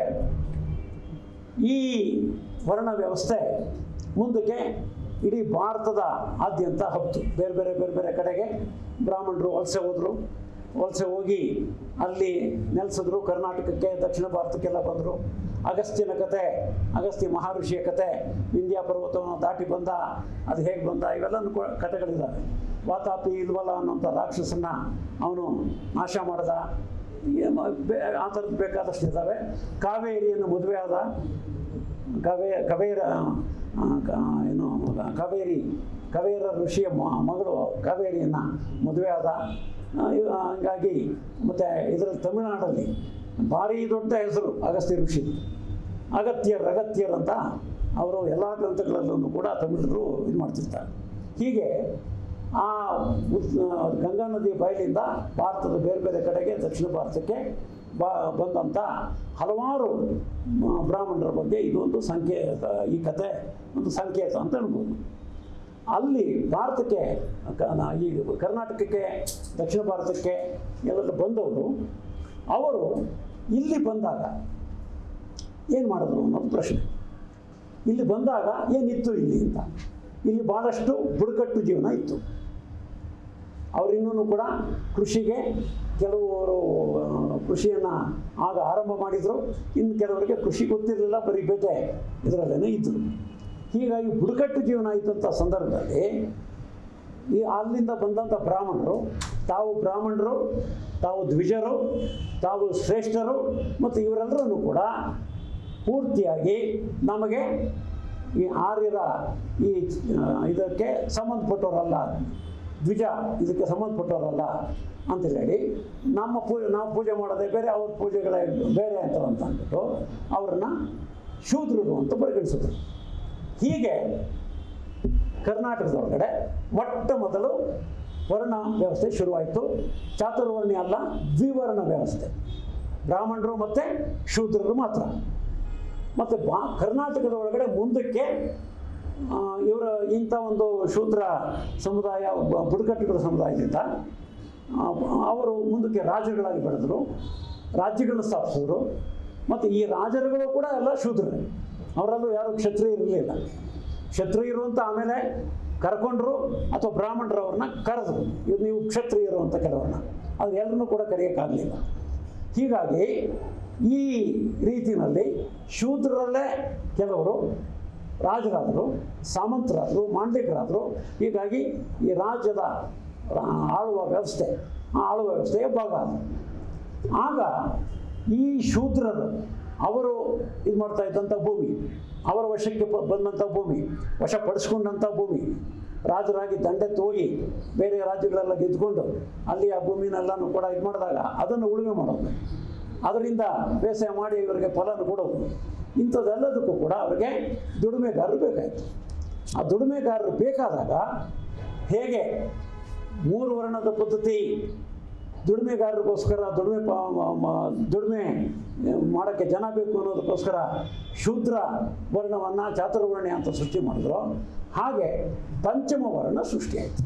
ಈ ವರ್ಣ ವ್ಯವಸ್ಥೆ ಮುಂದಕ್ಕೆ ಇಡೀ ಭಾರತದ ಆದ್ಯಂತ ಹಬ್ತು ಬೇರೆ ಬೇರೆ ಬೇರೆ ಬೇರೆ ಕಡೆಗೆ ಬ್ರಾಹ್ಮಣರು ವಲಸೆ ಹೋದರು ವಲಸೆ ಹೋಗಿ ಅಲ್ಲಿ ನೆಲೆಸಿದ್ರು ಕರ್ನಾಟಕಕ್ಕೆ ದಕ್ಷಿಣ ಭಾರತಕ್ಕೆಲ್ಲ ಬಂದರು ಅಗಸ್ತ್ಯನ ಕತೆ ಅಗಸ್ತ್ಯ ಮಹರ್ಷಿಯ ಕತೆ ವಿಂಧ್ಯ ಪರ್ವತವನ್ನು ದಾಟಿ ಬಂದ ಅದು ಹೇಗೆ ಬಂದ ಇವೆಲ್ಲ ಕಥೆಗಳಿದ್ದಾವೆ ವಾತಾಪಿ ಇಲ್ವಲ್ಲ ಅನ್ನೋಂಥ ರಾಕ್ಷಸನ್ನ ಅವನು ನಾಶ ಮಾಡ್ದ ಏ- ಮ- ಬೇ- ಆ ಥರದ್ದು ಬೇಕಾದಷ್ಟು ಇದ್ದಾವೆ ಕಾವೇರಿಯನ್ನು ಮದುವೆ ಆದ ಕವೇ ಕವೇರ ಆ, ಕ- ಏನು ಕಾವೇರಿ ಕವೇರ ಋಷಿಯ ಮ- ಮಗಳು ಕಾವೇರಿಯನ್ನು ಮದುವೆ ಆದ ಆ, ಇವ- ಹಂಗಾಗಿ ಮತ್ತು ಇದರಲ್ಲಿ ತಮಿಳುನಾಡಲ್ಲಿ ಭಾರಿ ದೊಡ್ಡ ಹೆಸರು ಅಗಸ್ತ್ಯ ಋಷಿ ಅಗತ್ಯರ್ ಅಗತ್ಯರ್ ಅಂತ ಅವರು ಎಲ್ಲ ಗ್ರಂಥಗಳಲ್ಲೂ ಕೂಡ ತಮಿಳರು ಇದು ಮಾಡ್ತಿರ್ತಾರೆ ಹೀಗೆ ಆ ಉತ್- ಗಂಗಾ ನದಿ ಬಯಲಿಂದ ಭಾರತದ ಬೇರೆ ಬೇರೆ ಕಡೆಗೆ ದಕ್ಷಿಣ ಭಾರತಕ್ಕೆ ಬ ಬಂದಂಥ ಹಲವಾರು ಮ, ಬ್ರಾಹ್ಮಣರ ಬಗ್ಗೆ ಇದೊಂದು ಸಂಕೇತ ಈ ಕತೆ ಒಂದು ಸಂಕೇತ ಅಂತ ಅನ್ಬೋದು ಅಲ್ಲಿ ಭಾರತಕ್ಕೆ ಕ- ನ- ಈ ಕರ್ನಾಟಕಕ್ಕೆ ದಕ್ಷಿಣ ಭಾರತಕ್ಕೆ ಎಲ್ಲ ಬಂದವರು ಅವರು ಇಲ್ಲಿ ಬಂದಾಗ ಏನು ಮಾಡಿದ್ರು ಅನ್ನೋದು ಪ್ರಶ್ನೆ ಇಲ್ಲಿ ಬಂದಾಗ ಏನಿತ್ತು ಇಲ್ಲಿ ಅಂತ ಇಲ್ಲಿ ಭಾಳಷ್ಟು ಬುಡಕಟ್ಟು ಜೀವನ ಇತ್ತು ಅವರಿನ್ನೂ ಕೂಡ ಕೃಷಿಗೆ ಕೆಲವರು ಕೃಷಿಯನ್ನು ಆಗ ಆರಂಭ ಮಾಡಿದರು ಇನ್ನು ಕೆಲವರಿಗೆ ಕೃಷಿ ಗೊತ್ತಿರಲಿಲ್ಲ ಬರೀ ಬೇಟೆ ಇದರಲ್ಲೇ ಇದ್ದರು ಹೀಗಾಗಿ ಬುಡಕಟ್ಟು ಜೀವನ ಇದ್ದಂಥ ಸಂದರ್ಭದಲ್ಲಿ ಈ ಅಲ್ಲಿಂದ ಬಂದಂಥ ಬ್ರಾಹ್ಮಣರು ತಾವು ಬ್ರಾಹ್ಮಣರು ತಾವು ದ್ವಿಜರು ತಾವು ಶ್ರೇಷ್ಠರು ಮತ್ತು ಇವರೆಲ್ಲರೂ ಕೂಡ ಪೂರ್ತಿಯಾಗಿ ನಮಗೆ ಈ ಆರ್ಯರ ಈ ಆ, ಇದಕ್ಕೆ ಸಂಬಂಧಪಟ್ಟವರಲ್ಲ ದ್ವಿಜ ಇದಕ್ಕೆ ಸಂಬಂಧಪಟ್ಟವರಲ್ಲ ಅಂತ ಹೇಳಿ ನಮ್ಮ ಪೂಜೆ ನಾವು ಪೂಜೆ ಮಾಡೋದೇ ಬೇರೆ ಅವ್ರ ಪೂಜೆಗಳೇ ಬೇರೆ ಅಂತ ಅಂತ ಅಂದ್ಬಿಟ್ಟು ಅವ್ರನ್ನ ಶೂದ್ರರು ಅಂತ ಪರಿಗಣಿಸಿದ್ರು ಹೀಗೆ ಕರ್ನಾಟಕದ ಒಳಗಡೆ ಮೊಟ್ಟ ಮೊದಲು ವರ್ಣ ವ್ಯವಸ್ಥೆ ಶುರುವಾಯಿತು ಚಾತುರ್ವರ್ಣಿ ಅಲ್ಲ ದ್ವಿವರ್ಣ ವ್ಯವಸ್ಥೆ ಬ್ರಾಹ್ಮಣರು ಮತ್ತು ಶೂದ್ರರು ಮಾತ್ರ ಮತ್ತು ಬಾ ಕರ್ನಾಟಕದ ಒಳಗಡೆ ಮುಂದಕ್ಕೆ ಆ, ಇವರ ಇಂಥ ಒಂದು ಶೂದ್ರ ಸಮುದಾಯ ಬ- ಬುಡಕಟ್ಟುಗಳ ಸಮುದಾಯದಿಂದ ಆ, ಅವರು ಮುಂದಕ್ಕೆ ರಾಜರುಗಳಾಗಿ ಬೆಳೆದರು ರಾಜ್ಯಗಳನ್ನು ಸ್ಥಾಪಿಸಿದ್ರು ಮತ್ತು ಈ ರಾಜರುಗಳು ಕೂಡ ಎಲ್ಲ ಶೂದ್ರರೇ ಅವರಲ್ಲೂ ಯಾರು ಕ್ಷತ್ರಿಯರು ಇರಲಿಲ್ಲ ಕ್ಷತ್ರಿಯರು ಅಂತ ಆಮೇಲೆ ಕರ್ಕೊಂಡ್ರು ಅಥವಾ ಬ್ರಾಹ್ಮಣರು ಅವ್ರನ್ನ ಕರೆದ್ರು ಇದು ನೀವು ಕ್ಷತ್ರಿಯರು ಅಂತ ಕೆಲವ್ರನ್ನ ಅದು ಎಲ್ಲರನ್ನೂ ಕೂಡ ಕರೆಯೋಕ್ಕಾಗಲಿಲ್ಲ ಹೀಗಾಗಿ ಈ ರೀತಿಯಲ್ಲಿ ಶೂದ್ರರಲ್ಲೇ ಕೆಲವರು ರಾಜರಾದರು ಸಾಮಂತರಾದರು ಮಾಂಡಲಿಕರಾದರು ಹೀಗಾಗಿ ಈ ರಾಜ್ಯದ ಆ, ಆಳುವ ವ್ಯವಸ್ಥೆ ಆ ಆಳುವ ವ್ಯವಸ್ಥೆಯ ಭಾಗ ಅದು ಆಗ ಈ ಶೂದ್ರರು ಅವರು ಇದು ಮಾಡ್ತಾ ಇದ್ದಂಥ ಭೂಮಿ ಅವರ ವಶಕ್ಕೆ ಬ- ಬಂದಂಥ ಭೂಮಿ ವಶಪಡಿಸ್ಕೊಂಡಂಥ ಭೂಮಿ ರಾಜರಾಗಿ ದಂಡೆತ್ತು ಹೋಗಿ ಬೇರೆ ರಾಜ್ಯಗಳೆಲ್ಲ ಗೆದ್ದುಕೊಂಡು ಅಲ್ಲಿ ಆ ಭೂಮಿನೆಲ್ಲನೂ ಕೂಡ ಇದು ಮಾಡಿದಾಗ ಅದನ್ನು ಉಳುಮೆ ಮಾಡೋದು ಅದರಿಂದ ಬೇಸಾಯ ಮಾಡಿ ಇವರಿಗೆ ಫಲನ ಕೊಡೋದು ಇಂಥದ್ದೆಲ್ಲದಕ್ಕೂ ಕೂಡ ಅವರಿಗೆ ದುಡಿಮೆಗಾರರು ಬೇಕಾಯಿತು ಆ ದುಡಿಮೆಗಾರರು ಬೇಕಾದಾಗ ಹೇಗೆ ಮೂರು ವರ್ಣದ ಪದ್ಧತಿ ದುಡಿಮೆಗಾರರಿಗೋಸ್ಕರ ದುಡಿಮೆ ಪ ಮ- ಮ- ದುಡಿಮೆ ಮಾಡೋಕ್ಕೆ ಜನ ಬೇಕು ಅನ್ನೋದಕ್ಕೋಸ್ಕರ ಶೂದ್ರ ವರ್ಣವನ್ನು ಚಾತುರ್ವರ್ಣ ಅಂತ ಸೃಷ್ಟಿ ಮಾಡಿದ್ರು ಹಾಗೆ ಪಂಚಮ ವರ್ಣ ಸೃಷ್ಟಿಯಾಯಿತು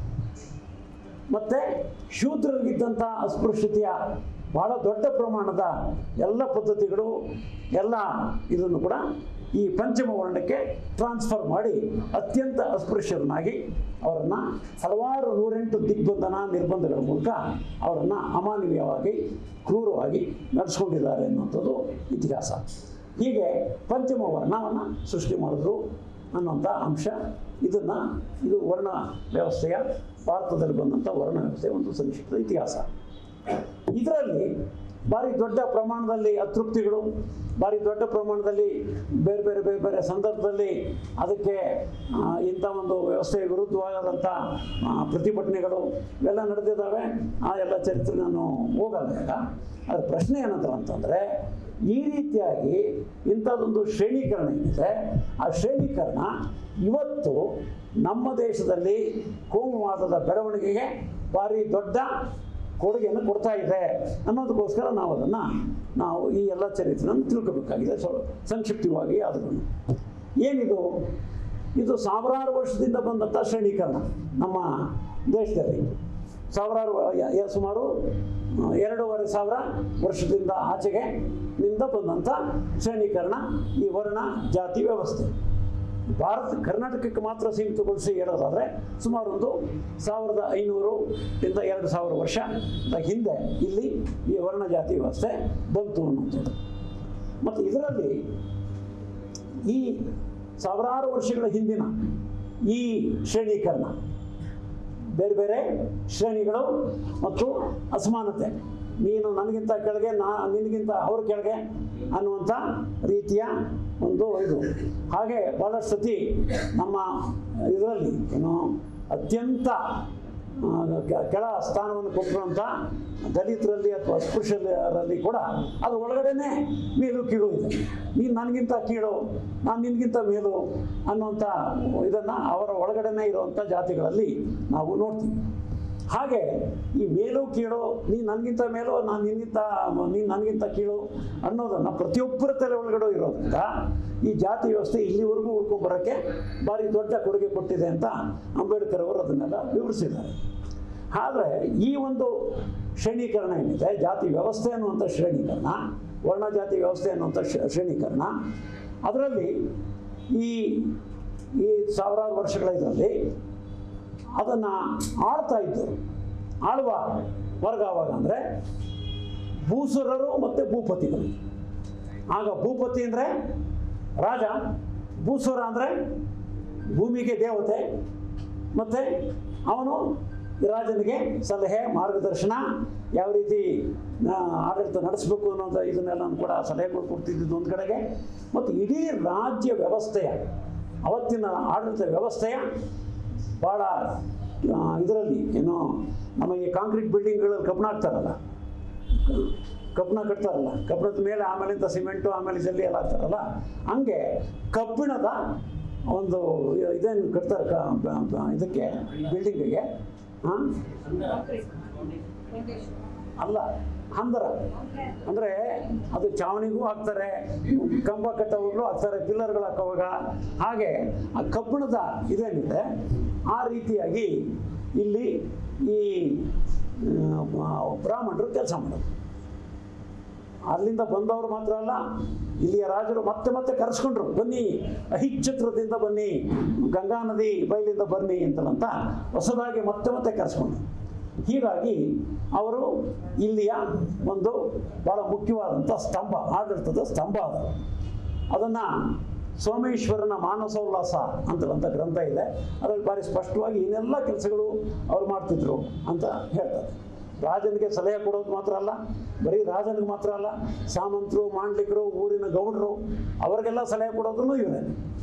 ಮತ್ತು ಶೂದ್ರರಿಗಿದ್ದಂಥ ಅಸ್ಪೃಶ್ಯತೆಯ ಬಹಳ ದೊಡ್ಡ ಪ್ರಮಾಣದ ಎಲ್ಲ ಪದ್ಧತಿಗಳು ಎಲ್ಲ ಇದನ್ನು ಕೂಡ ಈ ಪಂಚಮ ವರ್ಣಕ್ಕೆ ಟ್ರಾನ್ಸ್ಫರ್ ಮಾಡಿ ಅತ್ಯಂತ ಅಸ್ಪೃಶ್ಯರನ್ನಾಗಿ ಅವರನ್ನು ಹಲವಾರು ನೂರೆಂಟು ದಿಗ್ಬಂಧನ ನಿರ್ಬಂಧಗಳ ಮೂಲಕ ಅವರನ್ನು ಅಮಾನವೀಯವಾಗಿ ಕ್ರೂರವಾಗಿ ನಡೆಸ್ಕೊಂಡಿದ್ದಾರೆ ಅನ್ನುವಂಥದ್ದು ಇತಿಹಾಸ ಹೀಗೆ ಪಂಚಮ ವರ್ಣವನ್ನು ಸೃಷ್ಟಿ ಮಾಡಿದ್ರು ಅನ್ನುವಂಥ ಅಂಶ ಇದನ್ನು ಇದು ವರ್ಣ ವ್ಯವಸ್ಥೆಯ ಭಾರತದಲ್ಲಿ ಬಂದಂಥ ವರ್ಣ ವ್ಯವಸ್ಥೆಯ ಒಂದು ಸಂಕ್ಷಿಪ್ತ ಇತಿಹಾಸ ಇದರಲ್ಲಿ ಭಾರಿ ದೊಡ್ಡ ಪ್ರಮಾಣದಲ್ಲಿ ಅತೃಪ್ತಿಗಳು ಭಾರಿ ದೊಡ್ಡ ಪ್ರಮಾಣದಲ್ಲಿ ಬೇರೆ ಬೇರೆ ಬೇರೆ ಬೇರೆ ಸಂದರ್ಭದಲ್ಲಿ ಅದಕ್ಕೆ ಆ, ಇಂಥ ಒಂದು ವ್ಯವಸ್ಥೆಗೆ ವಿರುದ್ಧವಾದಂಥ ಆ, ಪ್ರತಿಭಟನೆಗಳು ಇವೆಲ್ಲ ನಡೆದಿದ್ದಾವೆ ಆ ಎಲ್ಲ ಚರಿತ್ರೆ ನಾನು ಹೋಗಲ್ಲ ಈಗ ಅದ್ರ ಪ್ರಶ್ನೆ ಏನಂತ ಅಂತಂದರೆ ಈ ರೀತಿಯಾಗಿ ಇಂಥದ್ದೊಂದು ಶ್ರೇಣೀಕರಣ ಏನಿದೆ ಆ ಶ್ರೇಣೀಕರಣ ಇವತ್ತು ನಮ್ಮ ದೇಶದಲ್ಲಿ ಕೋಮುವಾದದ ಬೆಳವಣಿಗೆಗೆ ಭಾರಿ ದೊಡ್ಡ ಕೊಡುಗೆಯನ್ನು ಕೊಡ್ತಾ ಇದೆ ಅನ್ನೋದಕ್ಕೋಸ್ಕರ ನಾವು ಅದನ್ನು ನಾವು ಈ ಎಲ್ಲ ಚರಿತ್ರೆಯನ್ನು ತಿಳ್ಕೋಬೇಕಾಗಿದೆ ಸ್ವಲ್ಪ ಸಂಕ್ಷಿಪ್ತವಾಗಿ ಆದರೂ ಏನಿದು ಇದು ಸಾವಿರಾರು ವರ್ಷದಿಂದ ಬಂದಂಥ ಶ್ರೇಣೀಕರಣ ನಮ್ಮ ದೇಶದಲ್ಲಿ ಸಾವಿರಾರು ಯ- ಯ- ಸುಮಾರು ಆ, ಎರಡೂವರೆ ಸಾವಿರ ವರ್ಷದಿಂದ ಆಚೆಗೆ ನಿಂದ ಬಂದಂಥ ಶ್ರೇಣೀಕರಣ ಈ ವರ್ಣ ಜಾತಿ ವ್ಯವಸ್ಥೆ ಭಾರತ ಕರ್ನಾಟಕಕ್ಕೆ ಮಾತ್ರ ಸೀಮಿತಗೊಳಿಸಿ ಹೇಳೋದಾದರೆ ಸುಮಾರು ಒಂದು ಸಾವಿರದ ಐನೂರು ಇಂದ ಎರಡು ಸಾವಿರ ವರ್ಷ ಹಿಂದೆ ಇಲ್ಲಿ ಈ ವರ್ಣ ಜಾತಿ ವ್ಯವಸ್ಥೆ ಬಂತು ಅನ್ನುವಂಥದ್ದು ಮತ್ತು ಇದರಲ್ಲಿ ಈ ಸಾವಿರಾರು ವರ್ಷಗಳ ಹಿಂದಿನ ಈ ಶ್ರೇಣೀಕರಣ ಬೇರೆ ಬೇರೆ ಶ್ರೇಣಿಗಳು ಮತ್ತು ಅಸಮಾನತೆ ನೀನು ನನಗಿಂತ ಕೆಳಗೆ ನಾ ನಿನಗಿಂತ ಅವ್ರ ಕೆಳಗೆ ಅನ್ನುವಂಥ ರೀತಿಯ ಒಂದು ಇದು ಹಾಗೆ ಭಾಳಷ್ಟು ಸತಿ ನಮ್ಮ ಇದರಲ್ಲಿ ಏನು ಅತ್ಯಂತ ಆ, ಕೆ- ಕೆಳ ಸ್ಥಾನವನ್ನು ಕೊಟ್ಟಿರುವಂಥ ದಲಿತರಲ್ಲಿ ಅಥವಾ ಅಸ್ಪೃಶ್ಯರಲ್ಲಿ ಕೂಡ ಅದು ಒಳಗಡೆನೇ ಮೇಲು ಕೀಳು ಇದೆ ನೀನು ನನಗಿಂತ ಕೀಳು ನಾನು ನಿನಗಿಂತ ಮೇಲು ಅನ್ನುವಂಥ ಇದನ್ನು ಅವರ ಒಳಗಡೆನೇ ಇರುವಂಥ ಜಾತಿಗಳಲ್ಲಿ ನಾವು ನೋಡ್ತೀವಿ ಹಾಗೆ ಈ ಮೇಲು ಕೀಳು ನೀನು ನನಗಿಂತ ಮೇಲು ನಾನು ನಿನಗಿಂತ ನೀನು ನನಗಿಂತ ಕೀಳು ಅನ್ನೋದನ್ನು ಪ್ರತಿಯೊಬ್ಬರ ತಲೆ ಒಳಗಡೆ ಇರೋದ್ರಿಂದ ಈ ಜಾತಿ ವ್ಯವಸ್ಥೆ ಇಲ್ಲಿವರೆಗೂ ಉಳ್ಕೊಂಡ್ಬರೋಕ್ಕೆ ಭಾರಿ ದೊಡ್ಡ ಕೊಡುಗೆ ಕೊಟ್ಟಿದೆ ಅಂತ ಅಂಬೇಡ್ಕರ್ ಅವರು ಅದನ್ನೆಲ್ಲ ವಿವರಿಸಿದ್ದಾರೆ ಆದರೆ ಈ ಒಂದು ಶ್ರೇಣೀಕರಣ ಏನಿದೆ ಜಾತಿ ವ್ಯವಸ್ಥೆ ಅನ್ನುವಂಥ ಶ್ರೇಣೀಕರಣ ವರ್ಣ ಜಾತಿ ವ್ಯವಸ್ಥೆ ಅನ್ನುವಂಥ ಶ್ರೇ- ಶ್ರೇಣೀಕರಣ ಅದರಲ್ಲಿ ಈ ಈ ಸಾವಿರಾರು ವರ್ಷಗಳ ಇದರಲ್ಲಿ ಅದನ್ನು ಆಳ್ತಾ ಇದ್ದರು ಆಳುವ ವರ್ಗ ಅವಾಗ ಅಂದರೆ ಭೂಸುರರು ಮತ್ತು ಭೂಪತಿಗಳು ಆಗ ಭೂಪತಿ ಅಂದರೆ ರಾಜ ಭೂಸುರ ಅಂದರೆ ಭೂಮಿಗೆ ದೇವತೆ ಮತ್ತು ಅವನು ಈ ರಾಜನಿಗೆ ಸಲಹೆ ಮಾರ್ಗದರ್ಶನ ಯಾವ ರೀತಿ ಆ, ಆಡಳಿತ ನಡೆಸಬೇಕು ಅನ್ನೋದು ಇದನ್ನೆಲ್ಲ ಕೂಡ ಸಲಹೆಗಳು ಕೊಡ್ತಿದ್ದಿದ್ದು ಒಂದು ಕಡೆಗೆ ಮತ್ತು ಇಡೀ ರಾಜ್ಯ ವ್ಯವಸ್ಥೆಯ ಅವತ್ತಿನ ಆಡಳಿತ ವ್ಯವಸ್ಥೆಯ ಭಾಳ ಇದರಲ್ಲಿ ಏನು ನಮಗೆ ಕಾಂಕ್ರೀಟ್ ಬಿಲ್ಡಿಂಗ್ಗಳಲ್ಲಿ ಕಬ್ಬಣ ಹಾಕ್ತಾರಲ್ಲ ಕಬ್ಬಣ ಕಟ್ತಾರಲ್ಲ ಕಬ್ಬಣದ ಮೇಲೆ ಆಮೇಲಿಂದ ಸಿಮೆಂಟು ಆಮೇಲೆ ಜಲ್ಲಿ ಎಲ್ಲ ಹಾಕ್ತಾರಲ್ಲ ಹಂಗೆ ಕಬ್ಬಿಣದ ಒಂದು ಇದೇನು ಕಟ್ತಾರೆ ಕ ಬ- ಬ- ಇದಕ್ಕೆ ಬಿಲ್ಡಿಂಗಿಗೆ ಹಾಂ ಅಲ್ಲ ಹಂದರ ಅಂದರೆ ಅದು ಚಾವಣಿಗೂ ಹಾಕ್ತಾರೆ ಕಂಬ ಕಟ್ಟೋವಾಗಲೂ ಹಾಕ್ತಾರೆ ಪಿಲ್ಲರ್ಗಳು ಹಾಕೋವಾಗ ಹಾಗೆ ಆ ಕಬ್ಬಿಣದ ಇದೇನಿದೆ ಆ ರೀತಿಯಾಗಿ ಇಲ್ಲಿ ಈ ಆ, ಬ್ರಾಹ್ಮಣರು ಕೆಲಸ ಮಾಡೋದು ಅಲ್ಲಿಂದ ಬಂದವರು ಮಾತ್ರ ಅಲ್ಲ ಇಲ್ಲಿಯ ರಾಜರು ಮತ್ತೆ ಮತ್ತೆ ಕರೆಸ್ಕೊಂಡ್ರು ಬನ್ನಿ ಅಹಿಚ್ಛತ್ರದಿಂದ ಬನ್ನಿ ಗಂಗಾ ನದಿ ಬಯಲಿಂದ ಬನ್ನಿ ಅಂತಲಂತ ಹೊಸದಾಗಿ ಮತ್ತೆ ಮತ್ತೆ ಕರೆಸ್ಕೊಂಡ್ರು ಹೀಗಾಗಿ ಅವರು ಇಲ್ಲಿಯ ಒಂದು ಭಾಳ ಮುಖ್ಯವಾದಂಥ ಸ್ತಂಭ ಆಡಳಿತದ ಸ್ತಂಭ ಅದು ಅದನ್ನು ಸೋಮೇಶ್ವರನ ಮಾನಸೋಲ್ಲಾಸ ಅಂತಕ್ಕಂಥ ಗ್ರಂಥ ಇದೆ ಅದರಲ್ಲಿ ಭಾರಿ ಸ್ಪಷ್ಟವಾಗಿ ಇನ್ನೆಲ್ಲ ಕೆಲಸಗಳು ಅವ್ರು ಮಾಡ್ತಿದ್ರು ಅಂತ ಹೇಳ್ತಾರೆ ರಾಜನಿಗೆ ಸಲಹೆ ಕೊಡೋದು ಮಾತ್ರ ಅಲ್ಲ ಬರೀ ರಾಜನಿಗೆ ಮಾತ್ರ ಅಲ್ಲ ಸಾಮಂತರು ಮಾಂಡ್ಲಿಕರು ಊರಿನ ಗೌಡರು ಅವರಿಗೆಲ್ಲ ಸಲಹೆ ಕೊಡೋದನ್ನು ಇವರೇ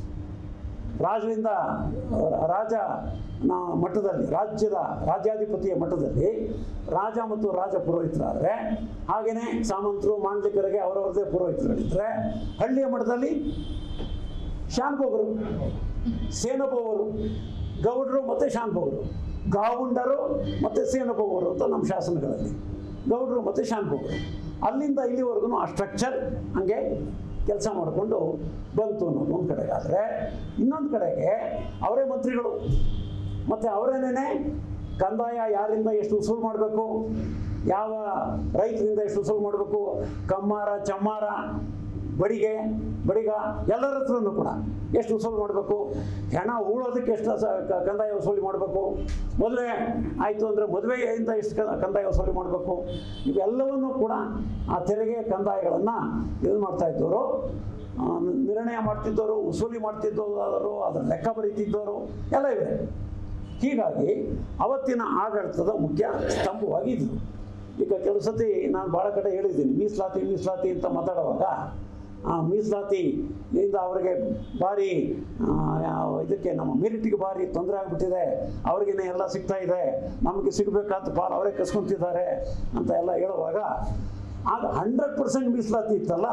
ರಾಜರಿಂದ ರಾಜ ನ- ಮಟ್ಟದಲ್ಲಿ ರಾಜ್ಯದ ರಾಜ್ಯಾಧಿಪತಿಯ ಮಟ್ಟದಲ್ಲಿ ರಾಜ ಮತ್ತು ರಾಜ ಪುರೋಹಿತರಾದರೆ ಹಾಗೆಯೇ ಸಾಮಂತರು ಮಾಂಡ್ಲಿಕರಿಗೆ ಅವರವರದೇ ಪುರೋಹಿತರುಗಳಿದ್ದರೆ ಹಳ್ಳಿಯ ಮಟ್ಟದಲ್ಲಿ ಶಾನ್ಭೋಗರು ಸೇನಭೋಗರು ಗೌಡರು ಮತ್ತು ಶಾನ್ಭೋಗರು ಗಾವುಂಡರು ಮತ್ತು ಸೇನಭೋಗರು ಅಂತ ನಮ್ಮ ಶಾಸನಗಳಲ್ಲಿ ಗೌಡರು ಮತ್ತು ಶಾನ್ಭೋಗರು ಅಲ್ಲಿಂದ ಇಲ್ಲಿವರೆಗೂ ಆ ಸ್ಟ್ರಕ್ಚರ್ ಹಂಗೆ ಕೆಲಸ ಮಾಡಿಕೊಂಡು ಬಂತು ಅನ್ನೋದು ಒಂದು ಕಡೆಗೆ ಆದರೆ ಇನ್ನೊಂದು ಕಡೆಗೆ ಅವರೇ ಮಂತ್ರಿಗಳು ಮತ್ತು ಅವರೇನೇ ಕಂದಾಯ ಯಾರಿಂದ ಎಷ್ಟು ವಸೂಲು ಮಾಡಬೇಕು ಯಾವ ರೈತರಿಂದ ಎಷ್ಟು ವಸೂಲು ಮಾಡಬೇಕು ಕಮ್ಮಾರ ಚಮ್ಮಾರ ಬಡಿಗೆ ಬಡಿಗ ಎಲ್ಲರ ಹತ್ರನೂ ಕೂಡ ಎಷ್ಟು ವಸೂಲು ಮಾಡಬೇಕು ಹೆಣ ಹೂಳೋದಕ್ಕೆ ಎಷ್ಟು ಸ- ಕ- ಕಂದಾಯ ವಸೂಲಿ ಮಾಡಬೇಕು ಮದುವೆ ಆಯಿತು ಅಂದರೆ ಮದುವೆಯಿಂದ ಎಷ್ಟು ಕ- ಕಂದಾಯ ವಸೂಲಿ ಮಾಡಬೇಕು ಇವೆಲ್ಲವನ್ನೂ ಕೂಡ ಆ ತೆರಿಗೆ ಕಂದಾಯಗಳನ್ನು ಇದು ಮಾಡ್ತಾ ಇದ್ದವರು ಆ, ನಿರ್ಣಯ ಮಾಡ್ತಿದ್ದವರು ವಸೂಲಿ ಮಾಡ್ತಿದ್ದವರು ಅದರ ಲೆಕ್ಕ ಬರೀತಿದ್ದವರು ಎಲ್ಲ ಇವೆ ಹೀಗಾಗಿ ಅವತ್ತಿನ ಆಡಳಿತದ ಮುಖ್ಯ ಸ್ತಂಭವಾಗಿ ಇದ್ದರು ಈಗ ಕೆಲವು ಸತಿ ನಾನು ಭಾಳ ಕಡೆ ಹೇಳಿದ್ದೀನಿ ಮೀಸಲಾತಿ ಮೀಸಲಾತಿ ಅಂತ ಮಾತಾಡುವಾಗ ಆ ಮೀಸಲಾತಿ ಇಂದ ಅವರಿಗೆ ಭಾರಿ ಆ, ಯಾವ- ಇದಕ್ಕೆ ನಮ್ಮ ಮೆರಿಟಿಗೆ ಭಾರಿ ತೊಂದರೆ ಆಗಿಬಿಟ್ಟಿದೆ ಅವ್ರಿಗೇನೆ ಎಲ್ಲ ಸಿಗ್ತಾ ಇದೆ ನಮಗೆ ಸಿಗಬೇಕಾದ ಪಾಲು ಅವರೇ ಕಸ್ಕೊಂತಿದ್ದಾರೆ ಅಂತ ಎಲ್ಲ ಹೇಳುವಾಗ ಆಗ ಹಂಡ್ರೆಡ್ ಪರ್ಸೆಂಟ್ ಮೀಸಲಾತಿ ಇತ್ತಲ್ಲ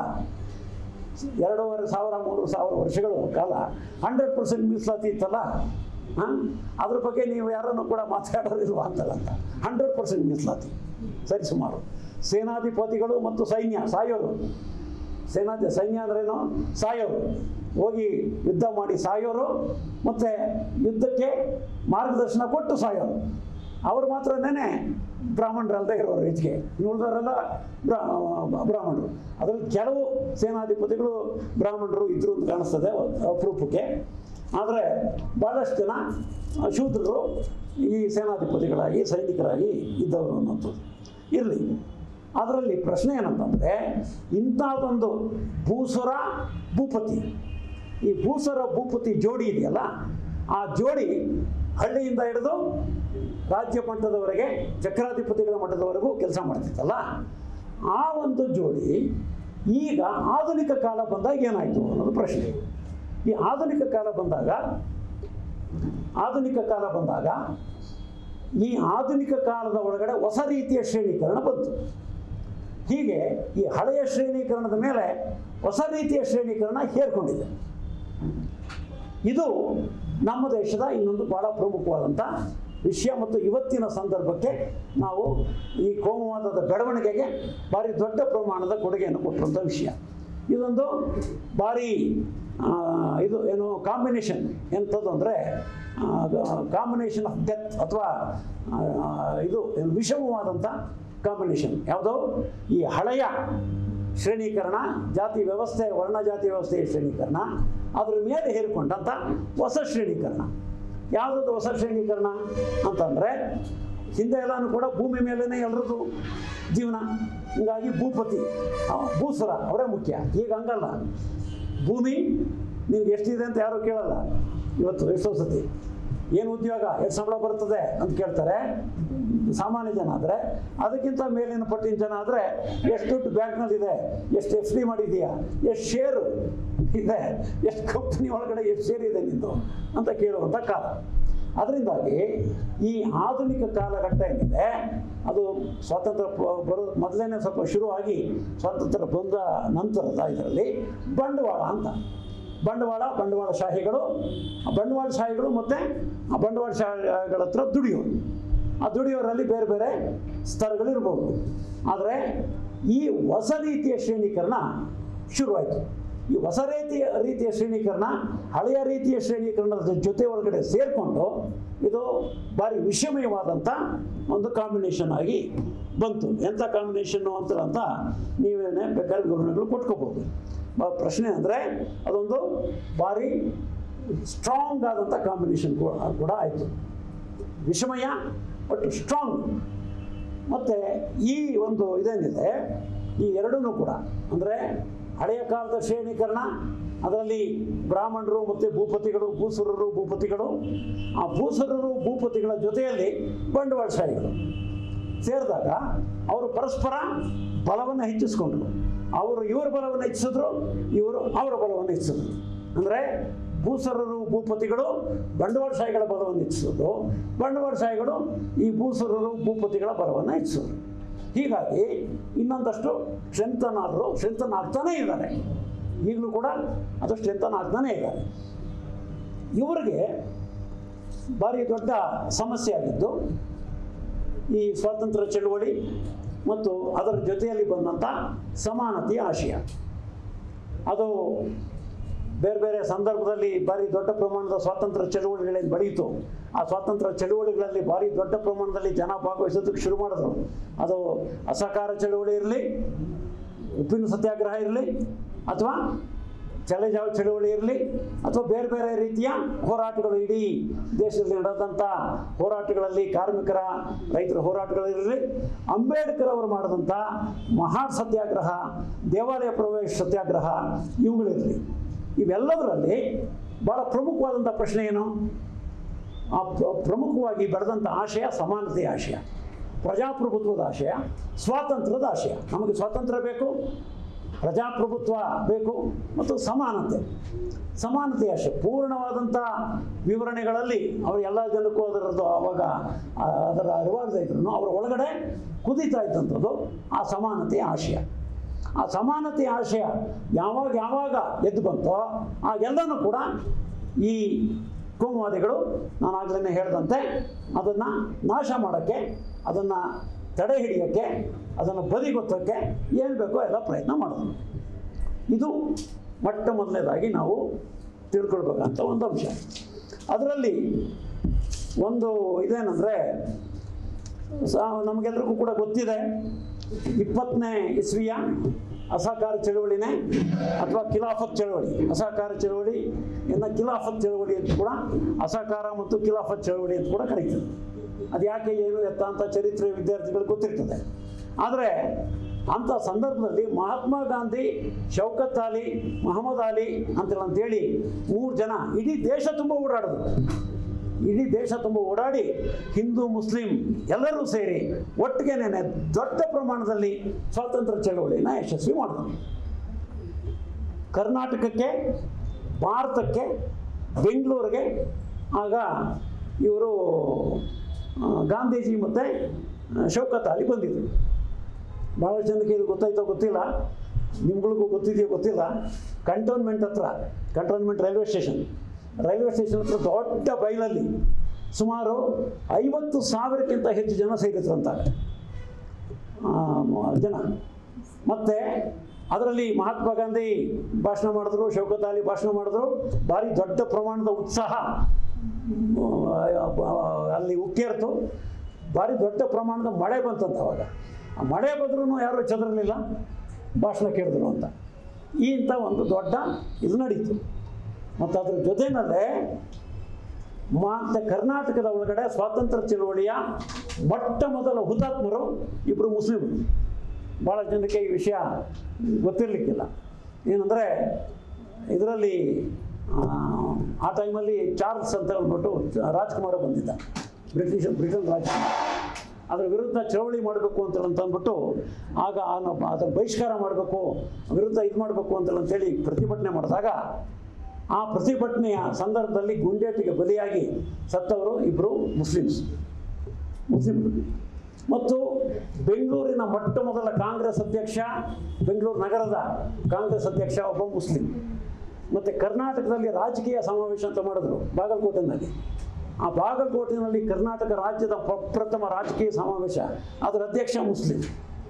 ಎರಡೂವರೆ ಸಾವಿರ ಮೂರು ಸಾವಿರ ವರ್ಷಗಳ ಕಾಲ ಹಂಡ್ರೆಡ್ ಪರ್ಸೆಂಟ್ ಮೀಸಲಾತಿ ಇತ್ತಲ್ಲ ಹಾಂ ಅದ್ರ ಬಗ್ಗೆ ನೀವು ಯಾರನ್ನು ಕೂಡ ಮಾತಾಡೋರಿಲ್ವಾ ಅಂತಲ್ಲ ಅಂತ ಹಂಡ್ರೆಡ್ ಪರ್ಸೆಂಟ್ ಮೀಸಲಾತಿ ಸರಿ ಸುಮಾರು ಸೇನಾಧಿಪತಿಗಳು ಮತ್ತು ಸೈನ್ಯ ಸಾಯೋರು ಸೇನಾಧಿ ಸೈನ್ಯ ಅಂದ್ರೇನು ಸಾಯೋರು ಹೋಗಿ ಯುದ್ಧ ಮಾಡಿ ಸಾಯೋರು ಮತ್ತು ಯುದ್ಧಕ್ಕೆ ಮಾರ್ಗದರ್ಶನ ಕೊಟ್ಟು ಸಾಯೋರು ಅವರು ಮಾತ್ರನೇ ಬ್ರಾಹ್ಮಣರಲ್ಲದೆ ಇರೋರು ಹೆಚ್ಚಿಗೆ ಉಳಿದವರೆಲ್ಲ ಬ್ರಾ ಬ್ರಾಹ್ಮಣರು ಅದರಲ್ಲಿ ಕೆಲವು ಸೇನಾಧಿಪತಿಗಳು ಬ್ರಾಹ್ಮಣರು ಇದ್ರು ಅಂತ ಕಾಣಿಸ್ತದೆ ಅಪರೂಪಕ್ಕೆ ಆದರೆ ಭಾಳಷ್ಟು ಜನ ಶೂದ್ರರು ಈ ಸೇನಾಧಿಪತಿಗಳಾಗಿ ಸೈನಿಕರಾಗಿ ಇದ್ದವರು ಅನ್ನೋದು ಇರಲಿ ಅದರಲ್ಲಿ ಪ್ರಶ್ನೆ ಏನಂತಂದರೆ ಇಂಥದ್ದೊಂದು ಭೂಸುರ ಭೂಪತಿ ಈ ಭೂಸುರ ಭೂಪತಿ ಜೋಡಿ ಇದೆಯಲ್ಲ ಆ ಜೋಡಿ ಹಳ್ಳಿಯಿಂದ ಹಿಡಿದು ರಾಜ್ಯ ಮಟ್ಟದವರೆಗೆ ಚಕ್ರಾಧಿಪತಿಗಳ ಮಟ್ಟದವರೆಗೂ ಕೆಲಸ ಮಾಡ್ತಿತ್ತಲ್ಲ ಆ ಒಂದು ಜೋಡಿ ಈಗ ಆಧುನಿಕ ಕಾಲ ಬಂದಾಗ ಏನಾಯಿತು ಅನ್ನೋದು ಪ್ರಶ್ನೆ ಈ ಆಧುನಿಕ ಕಾಲ ಬಂದಾಗ ಆಧುನಿಕ ಕಾಲ ಬಂದಾಗ ಈ ಆಧುನಿಕ ಕಾಲದ ಒಳಗಡೆ ಹೊಸ ರೀತಿಯ ಶ್ರೇಣೀಕರಣ ಬಂತು ಹೀಗೆ ಈ ಹಳೆಯ ಶ್ರೇಣೀಕರಣದ ಮೇಲೆ ಹೊಸ ರೀತಿಯ ಶ್ರೇಣೀಕರಣ ಹೇರ್ಕೊಂಡಿದೆ ಇದು ನಮ್ಮ ದೇಶದ ಇನ್ನೊಂದು ಬಹಳ ಪ್ರಮುಖವಾದಂಥ ವಿಷಯ ಮತ್ತು ಇವತ್ತಿನ ಸಂದರ್ಭಕ್ಕೆ ನಾವು ಈ ಕೋಮುವಾದದ ಬೆಳವಣಿಗೆಗೆ ಭಾರಿ ದೊಡ್ಡ ಪ್ರಮಾಣದ ಕೊಡುಗೆಯನ್ನು ಕೊಟ್ಟಿರುವಂಥ ವಿಷಯ ಇದೊಂದು ಭಾರಿ ಆ, ಇದು ಏನು ಕಾಂಬಿನೇಷನ್ ಎಂಥದ್ದು ಅಂದರೆ ಕಾಂಬಿನೇಷನ್ ಆಫ್ ಡೆತ್ ಅಥವಾ ಇದು ಏನು ವಿಷಮವಾದಂಥ ಕಾಂಬಿನೇಷನ್ ಯಾವುದೋ ಈ ಹಳೆಯ ಶ್ರೇಣೀಕರಣ ಜಾತಿ ವ್ಯವಸ್ಥೆ ವರ್ಣ ಜಾತಿ ವ್ಯವಸ್ಥೆಯ ಶ್ರೇಣೀಕರಣ ಅದ್ರ ಮೇಲೆ ಹೇರಿಕೊಂಡಂಥ ಹೊಸ ಶ್ರೇಣೀಕರಣ ಯಾವುದದು ಹೊಸ ಶ್ರೇಣೀಕರಣ ಅಂತಂದರೆ ಹಿಂದೆ ಎಲ್ಲನೂ ಕೂಡ ಭೂಮಿ ಮೇಲೇ ಎಲ್ಲರದ್ದು ಜೀವನ ಹೀಗಾಗಿ ಭೂಪತಿ ಆ, ಭೂಸುರ ಅವರೇ ಮುಖ್ಯ ಈಗ ಹಂಗಲ್ಲ ಭೂಮಿ ನಿಮ್ಗೆ ಎಷ್ಟಿದೆ ಅಂತ ಯಾರೂ ಕೇಳಲ್ಲ ಇವತ್ತು ಎಷ್ಟೋ ಸತಿ ಏನು ಉದ್ಯೋಗ ಎಷ್ಟು ಸಂಬಳ ಬರ್ತದೆ ಅಂತ ಕೇಳ್ತಾರೆ ಸಾಮಾನ್ಯ ಜನ ಆದರೆ ಅದಕ್ಕಿಂತ ಮೇಲಿನ ಪಟ್ಟಿನ ಜನ ಆದರೆ ಎಷ್ಟು ದುಡ್ಡು ಬ್ಯಾಂಕ್ನಲ್ಲಿದೆ ಎಷ್ಟು ಎಫ್ ಡಿ ಮಾಡಿದೀಯಾ ಎಷ್ಟು ಶೇರು ಇದೆ ಎಷ್ಟು ಕಂಪ್ನಿ ಒಳಗಡೆ ಎಷ್ಟು ಶೇರ್ ಇದೆ ನಿಂದು ಅಂತ ಕೇಳುವಂಥ ಕಾಲ ಅದರಿಂದಾಗಿ ಈ ಆಧುನಿಕ ಕಾಲಘಟ್ಟ ಏನಿದೆ ಅದು ಸ್ವಾತಂತ್ರ್ಯ ಪ- ಬರೋ ಮೊದಲನೇ ಸ್ವಲ್ಪ ಶುರುವಾಗಿ ಸ್ವಾತಂತ್ರ್ಯ ಬಂದ ನಂತರದ ಇದರಲ್ಲಿ ಬಂಡವಾಳ ಅಂತ ಬಂಡವಾಳ ಬಂಡವಾಳಶಾಹಿಗಳು ಆ ಬಂಡವಾಳಶಾಹಿಗಳು ಮತ್ತು ಆ ಬಂಡವಾಳಶಾಹಿಗಳ ಹತ್ರ ದುಡಿಯೋರು ಆ ದುಡಿಯೋರಲ್ಲಿ ಬೇರೆ ಬೇರೆ ಸ್ತರಗಳಿರ್ಬೋದು ಆದರೆ ಈ ಹೊಸ ರೀತಿಯ ಶ್ರೇಣೀಕರಣ ಶುರುವಾಯಿತು ಈ ಹೊಸ ರೀತಿಯ ರೀತಿಯ ಶ್ರೇಣೀಕರಣ ಹಳೆಯ ರೀತಿಯ ಶ್ರೇಣೀಕರಣದ ಜೊತೆ ಒಳಗಡೆ ಸೇರಿಕೊಂಡು ಇದು ಭಾರಿ ವಿಷಮಯವಾದಂಥ ಒಂದು ಕಾಂಬಿನೇಷನ್ ಆಗಿ ಬಂತು ಎಂಥ ಕಾಂಬಿನೇಷನ್ನು ಅಂತ ಅಂತ ನೀವೇನೇ ಬೇಕಾದ ವಿವರಣೆಗಳು ಕೊಟ್ಕೋಬೋದು ಬ- ಪ್ರಶ್ನೆ ಅಂದರೆ ಅದೊಂದು ಭಾರಿ ಸ್ಟ್ರಾಂಗ್ ಆದಂಥ ಕಾಂಬಿನೇಷನ್ ಕೂಡ ಆಯಿತು ವಿಷಮಯ ಒಟ್ಟು ಸ್ಟ್ರಾಂಗ್ ಮತ್ತು ಈ ಒಂದು ಇದೇನಿದೆ ಈ ಎರಡೂ ಕೂಡ ಅಂದರೆ ಹಳೆಯ ಕಾಲದ ಶ್ರೇಣೀಕರಣ ಅದರಲ್ಲಿ ಬ್ರಾಹ್ಮಣರು ಮತ್ತು ಭೂಪತಿಗಳು ಭೂಸುರರು ಭೂಪತಿಗಳು ಆ ಭೂಸುರರು ಭೂಪತಿಗಳ ಜೊತೆಯಲ್ಲಿ ಬಂಡವಾಳಶಾಹಿಗಳು ಸೇರಿದಾಗ ಅವರು ಪರಸ್ಪರ ಬಲವನ್ನು ಹೆಚ್ಚಿಸ್ಕೊಂಡ್ರು ಅವರು ಇವರ ಬಲವನ್ನು ಹೆಚ್ಚಿಸಿದ್ರು ಇವರು ಅವರ ಬಲವನ್ನು ಹೆಚ್ಚಿಸಿದ್ರು ಅಂದರೆ ಭೂಸರರು ಭೂಪತಿಗಳು ಬಂಡವಾಳಶಾಹಿಗಳ ಬಲವನ್ನು ಹೆಚ್ಚಿಸೋದು ಬಂಡವಾಳಶಾಹಿಗಳು ಈ ಭೂಸರರು ಭೂಪತಿಗಳ ಬಲವನ್ನು ಹೆಚ್ಚಿಸೋದು ಹೀಗಾಗಿ ಇನ್ನೊಂದಷ್ಟು ಸ್ಟ್ರೆಂಥನ್ ಆದರು ಸ್ಟ್ರೆಂಥನ್ ಆಗ್ತಾನೇ ಇದ್ದಾರೆ ಈಗಲೂ ಕೂಡ ಅದು ಸ್ಟ್ರೆಂಥನ್ ಆಗ್ತಾನೇ ಇದ್ದಾರೆ ಇವರಿಗೆ ಭಾರಿ ದೊಡ್ಡ ಸಮಸ್ಯೆ ಆಗಿದ್ದು ಈ ಸ್ವಾತಂತ್ರ್ಯ ಚಳುವಳಿ ಮತ್ತು ಅದರ ಜೊತೆಯಲ್ಲಿ ಬಂದಂಥ ಸಮಾನತೆಯ ಆಶಯ ಅದು ಬೇರೆ ಬೇರೆ ಸಂದರ್ಭದಲ್ಲಿ ಭಾರಿ ದೊಡ್ಡ ಪ್ರಮಾಣದ ಸ್ವಾತಂತ್ರ್ಯ ಚಳುವಳಿಗಳೇನು ಬೆಳೆಯಿತು ಆ ಸ್ವಾತಂತ್ರ್ಯ ಚಳುವಳಿಗಳಲ್ಲಿ ಭಾರಿ ದೊಡ್ಡ ಪ್ರಮಾಣದಲ್ಲಿ ಜನ ಭಾಗವಹಿಸೋದಕ್ಕೆ ಶುರು ಮಾಡಿದ್ರು ಅದು ಅಸಹಕಾರ ಚಳುವಳಿ ಇರಲಿ ಉಪ್ಪಿನ ಸತ್ಯಾಗ್ರಹ ಇರಲಿ ಅಥವಾ ಚಳೆಜಾವ ಚಳುವಳಿ ಇರಲಿ ಅಥವಾ ಬೇರೆ ಬೇರೆ ರೀತಿಯ ಹೋರಾಟಗಳು ಇಡೀ ದೇಶದಲ್ಲಿ ನಡೆದಂಥ ಹೋರಾಟಗಳಲ್ಲಿ ಕಾರ್ಮಿಕರ ರೈತರ ಹೋರಾಟಗಳಿರಲಿ ಅಂಬೇಡ್ಕರ್ ಅವರು ಮಾಡಿದಂಥ ಮಹಾನ್ ಸತ್ಯಾಗ್ರಹ ದೇವಾಲಯ ಪ್ರವೇಶ ಸತ್ಯಾಗ್ರಹ ಇವುಗಳಿರಲಿ ಇವೆಲ್ಲದರಲ್ಲಿ ಭಾಳ ಪ್ರಮುಖವಾದಂಥ ಪ್ರಶ್ನೆ ಏನು ಆ ಪ್ರ- ಪ್ರಮುಖವಾಗಿ ಬೆಳೆದಂಥ ಆಶಯ ಸಮಾನತೆಯ ಆಶಯ ಪ್ರಜಾಪ್ರಭುತ್ವದ ಆಶಯ ಸ್ವಾತಂತ್ರ್ಯದ ಆಶಯ ನಮಗೆ ಸ್ವಾತಂತ್ರ್ಯ ಬೇಕು ಪ್ರಜಾಪ್ರಭುತ್ವ ಬೇಕು ಮತ್ತು ಸಮಾನತೆ ಸಮಾನತೆ ಆಶಯ ಪೂರ್ಣವಾದಂಥ ವಿವರಣೆಗಳಲ್ಲಿ ಅವರು ಎಲ್ಲ ಜನಕ್ಕೂ ಅದರದ್ದು ಆವಾಗ ಆ, ಅದರ ಅರಿವಾಗದೇ ಇದ್ರು ಅವರ ಒಳಗಡೆ ಕುದೀತಾ ಇದ್ದಂಥದ್ದು ಆ ಸಮಾನತೆಯ ಆಶಯ ಆ ಸಮಾನತೆಯ ಆಶಯ ಯಾವಾಗ ಯಾವಾಗ ಎದ್ದು ಬಂತೋ ಆಗೆಲ್ಲನೂ ಕೂಡ ಈ ಕೋಮುವಾದಿಗಳು ನಾನು ಆಗಲೇ ಹೇಳಿದಂತೆ ಅದನ್ನು ನಾಶ ಮಾಡೋಕ್ಕೆ ಅದನ್ನು ತಡೆ ಹಿಡಿಯೋಕ್ಕೆ ಅದನ್ನು ಬದಿಗೊತ್ತೋಕ್ಕೆ ಏನು ಬೇಕೋ ಎಲ್ಲ ಪ್ರಯತ್ನ ಮಾಡಿದ್ರು ಇದು ಮೊಟ್ಟ ಮೊದಲನೇದಾಗಿ ನಾವು ತಿಳ್ಕೊಳ್ಬೇಕಂತ ಒಂದು ಅಂಶ ಅದರಲ್ಲಿ ಒಂದು ಇದೇನೆಂದರೆ ಸ ನಮಗೆಲ್ಲರಿಗೂ ಕೂಡ ಗೊತ್ತಿದೆ ಇಪ್ಪತ್ತನೇ ಇಸ್ವಿಯ ಅಸಹಕಾರ ಚಳುವಳಿನೇ ಅಥವಾ ಖಿಲಾಫತ್ ಚಳುವಳಿ ಅಸಹಕಾರ ಚಳುವಳಿ ಇನ್ನು ಖಿಲಾಫತ್ ಚಳುವಳಿ ಅಂತ ಕೂಡ ಅಸಹಕಾರ ಮತ್ತು ಖಿಲಾಫತ್ ಚಳುವಳಿ ಅಂತ ಕೂಡ ಕರೀತಾರೆ ಅದು ಯಾಕೆ ಏನು ಎತ್ತ ಅಂತ ಚರಿತ್ರೆ ವಿದ್ಯಾರ್ಥಿಗಳಿಗೆ ಗೊತ್ತಿರ್ತದೆ ಆದರೆ ಅಂಥ ಸಂದರ್ಭದಲ್ಲಿ ಮಹಾತ್ಮ ಗಾಂಧಿ ಶೌಕತ್ ಅಲಿ ಮಹಮ್ಮದ್ ಅಲಿ ಅಂತೇಳಿ ಅಂತೇಳಿ ಮೂರು ಜನ ಇಡೀ ದೇಶ ತುಂಬ ಓಡಾಡಿದ್ರು ಇಡೀ ದೇಶ ತುಂಬ ಓಡಾಡಿ ಹಿಂದೂ ಮುಸ್ಲಿಂ ಎಲ್ಲರೂ ಸೇರಿ ಒಟ್ಟಿಗೆನೇ ದೊಡ್ಡ ಪ್ರಮಾಣದಲ್ಲಿ ಸ್ವಾತಂತ್ರ್ಯ ಚಳವಳಿನ ಯಶಸ್ವಿ ಮಾಡಿದ್ರು ಕರ್ನಾಟಕಕ್ಕೆ ಭಾರತಕ್ಕೆ ಬೆಂಗಳೂರಿಗೆ ಆಗ ಇವರು ಆ, ಗಾಂಧೀಜಿ ಮತ್ತು ಶೌಕತ್ ಅಲಿ ಬಂದಿದ್ರು ಭಾಳ ಜನಕ್ಕೆ ಇದು ಗೊತ್ತಾಯ್ತೋ ಗೊತ್ತಿಲ್ಲ ನಿಮ್ಗಳಿಗೂ ಗೊತ್ತಿದೆಯೋ ಗೊತ್ತಿಲ್ಲ ಕಂಟೋನ್ಮೆಂಟ್ ಹತ್ರ cantonment railway station railway station ಹತ್ರ ದೊಡ್ಡ ಬೈಲಲ್ಲಿ ಸುಮಾರು ಐವತ್ತು ಸಾವಿರಕ್ಕಿಂತ ಹೆಚ್ಚು ಜನ ಸೇರಿದ್ರಂತಾರೆ ಆ, ಮ- ಜನ ಮತ್ತು ಅದರಲ್ಲಿ ಮಹಾತ್ಮ ಗಾಂಧಿ ಭಾಷಣ ಮಾಡಿದ್ರು ಶೌಕತ್ ಅಲಿ ಭಾಷಣ ಮಾಡಿದ್ರು ಭಾರಿ ದೊಡ್ಡ ಪ್ರಮಾಣದ ಉತ್ಸಾಹ ಆ, ಅಲ್ಲಿ ಉಕ್ಕೇರ್ತು ಭಾರಿ ದೊಡ್ಡ ಪ್ರಮಾಣದ ಮಳೆ ಬಂತಂತ ಅವಾಗ ಆ ಮಳೆ ಬಂದ್ರೂ ಯಾರೂ ಚದರಲಿಲ್ಲ ಭಾಷಣ ಕೇಳಿದ್ರು ಅಂತ ಈ ಇಂಥ ಒಂದು ದೊಡ್ಡ ಇದು ನಡೀತು ಮತ್ತು ಅದ್ರ ಜೊತೆಯಲ್ಲೇ ಮತ್ತು ಕರ್ನಾಟಕದ ಒಳಗಡೆ ಸ್ವಾತಂತ್ರ್ಯ ಚಳವಳಿಯ ಮೊಟ್ಟ ಮೊದಲ ಹುತಾತ್ಮರು ಇಬ್ಬರು ಮುಸ್ಲಿಮರು ಭಾಳ ಜನಕ್ಕೆ ಈ ವಿಷಯ ಗೊತ್ತಿರಲಿಕ್ಕಿಲ್ಲ ಏನಂದರೆ ಇದರಲ್ಲಿ ಆ, ಆ ಟೈಮಲ್ಲಿ ಚಾರ್ಲ್ಸ್ ಅಂತ ಹೇಳ್ಬಿಟ್ಟು ರಾಜ್ಕುಮಾರ ಬಂದಿದ್ದ ಬ್ರಿಟಿಷ್ ಬ್ರಿಟನ್ ರಾಜ್ಕುಮಾರ ಅದರ ವಿರುದ್ಧ ಚಳವಳಿ ಮಾಡಬೇಕು ಅಂತ ಅಂತ ಅಂದ್ಬಿಟ್ಟು ಆಗ ಅವನು ಅದನ್ನು ಬಹಿಷ್ಕಾರ ಮಾಡಬೇಕು ವಿರುದ್ಧ ಇದು ಮಾಡಬೇಕು ಅಂತೇಳಿ ಅಂತೇಳಿ ಪ್ರತಿಭಟನೆ ಮಾಡಿದಾಗ ಆ ಪ್ರತಿಭಟನೆಯ ಸಂದರ್ಭದಲ್ಲಿ ಗುಂಡೇಟಿಗೆ ಬಲಿಯಾಗಿ ಸತ್ತವರು ಇಬ್ಬರು ಮುಸ್ಲಿಮ್ಸ್ ಮುಸ್ಲಿಮರು ಮತ್ತು ಬೆಂಗಳೂರಿನ ಮೊಟ್ಟ ಮೊದಲ ಕಾಂಗ್ರೆಸ್ ಅಧ್ಯಕ್ಷ ಬೆಂಗಳೂರು ನಗರದ ಕಾಂಗ್ರೆಸ್ ಅಧ್ಯಕ್ಷ ಒಬ್ಬ ಮುಸ್ಲಿಂ ಮತ್ತು ಕರ್ನಾಟಕದಲ್ಲಿ ರಾಜಕೀಯ ಸಮಾವೇಶ ಅಂತ ಮಾಡಿದ್ರು ಬಾಗಲಕೋಟೆನಲ್ಲಿ ಆ ಬಾಗಲಕೋಟೆನಲ್ಲಿ ಕರ್ನಾಟಕ ರಾಜ್ಯದ ಪ್ರಪ್ರಥಮ ರಾಜಕೀಯ ಸಮಾವೇಶ ಅದರ ಅಧ್ಯಕ್ಷ ಮುಸ್ಲಿಂ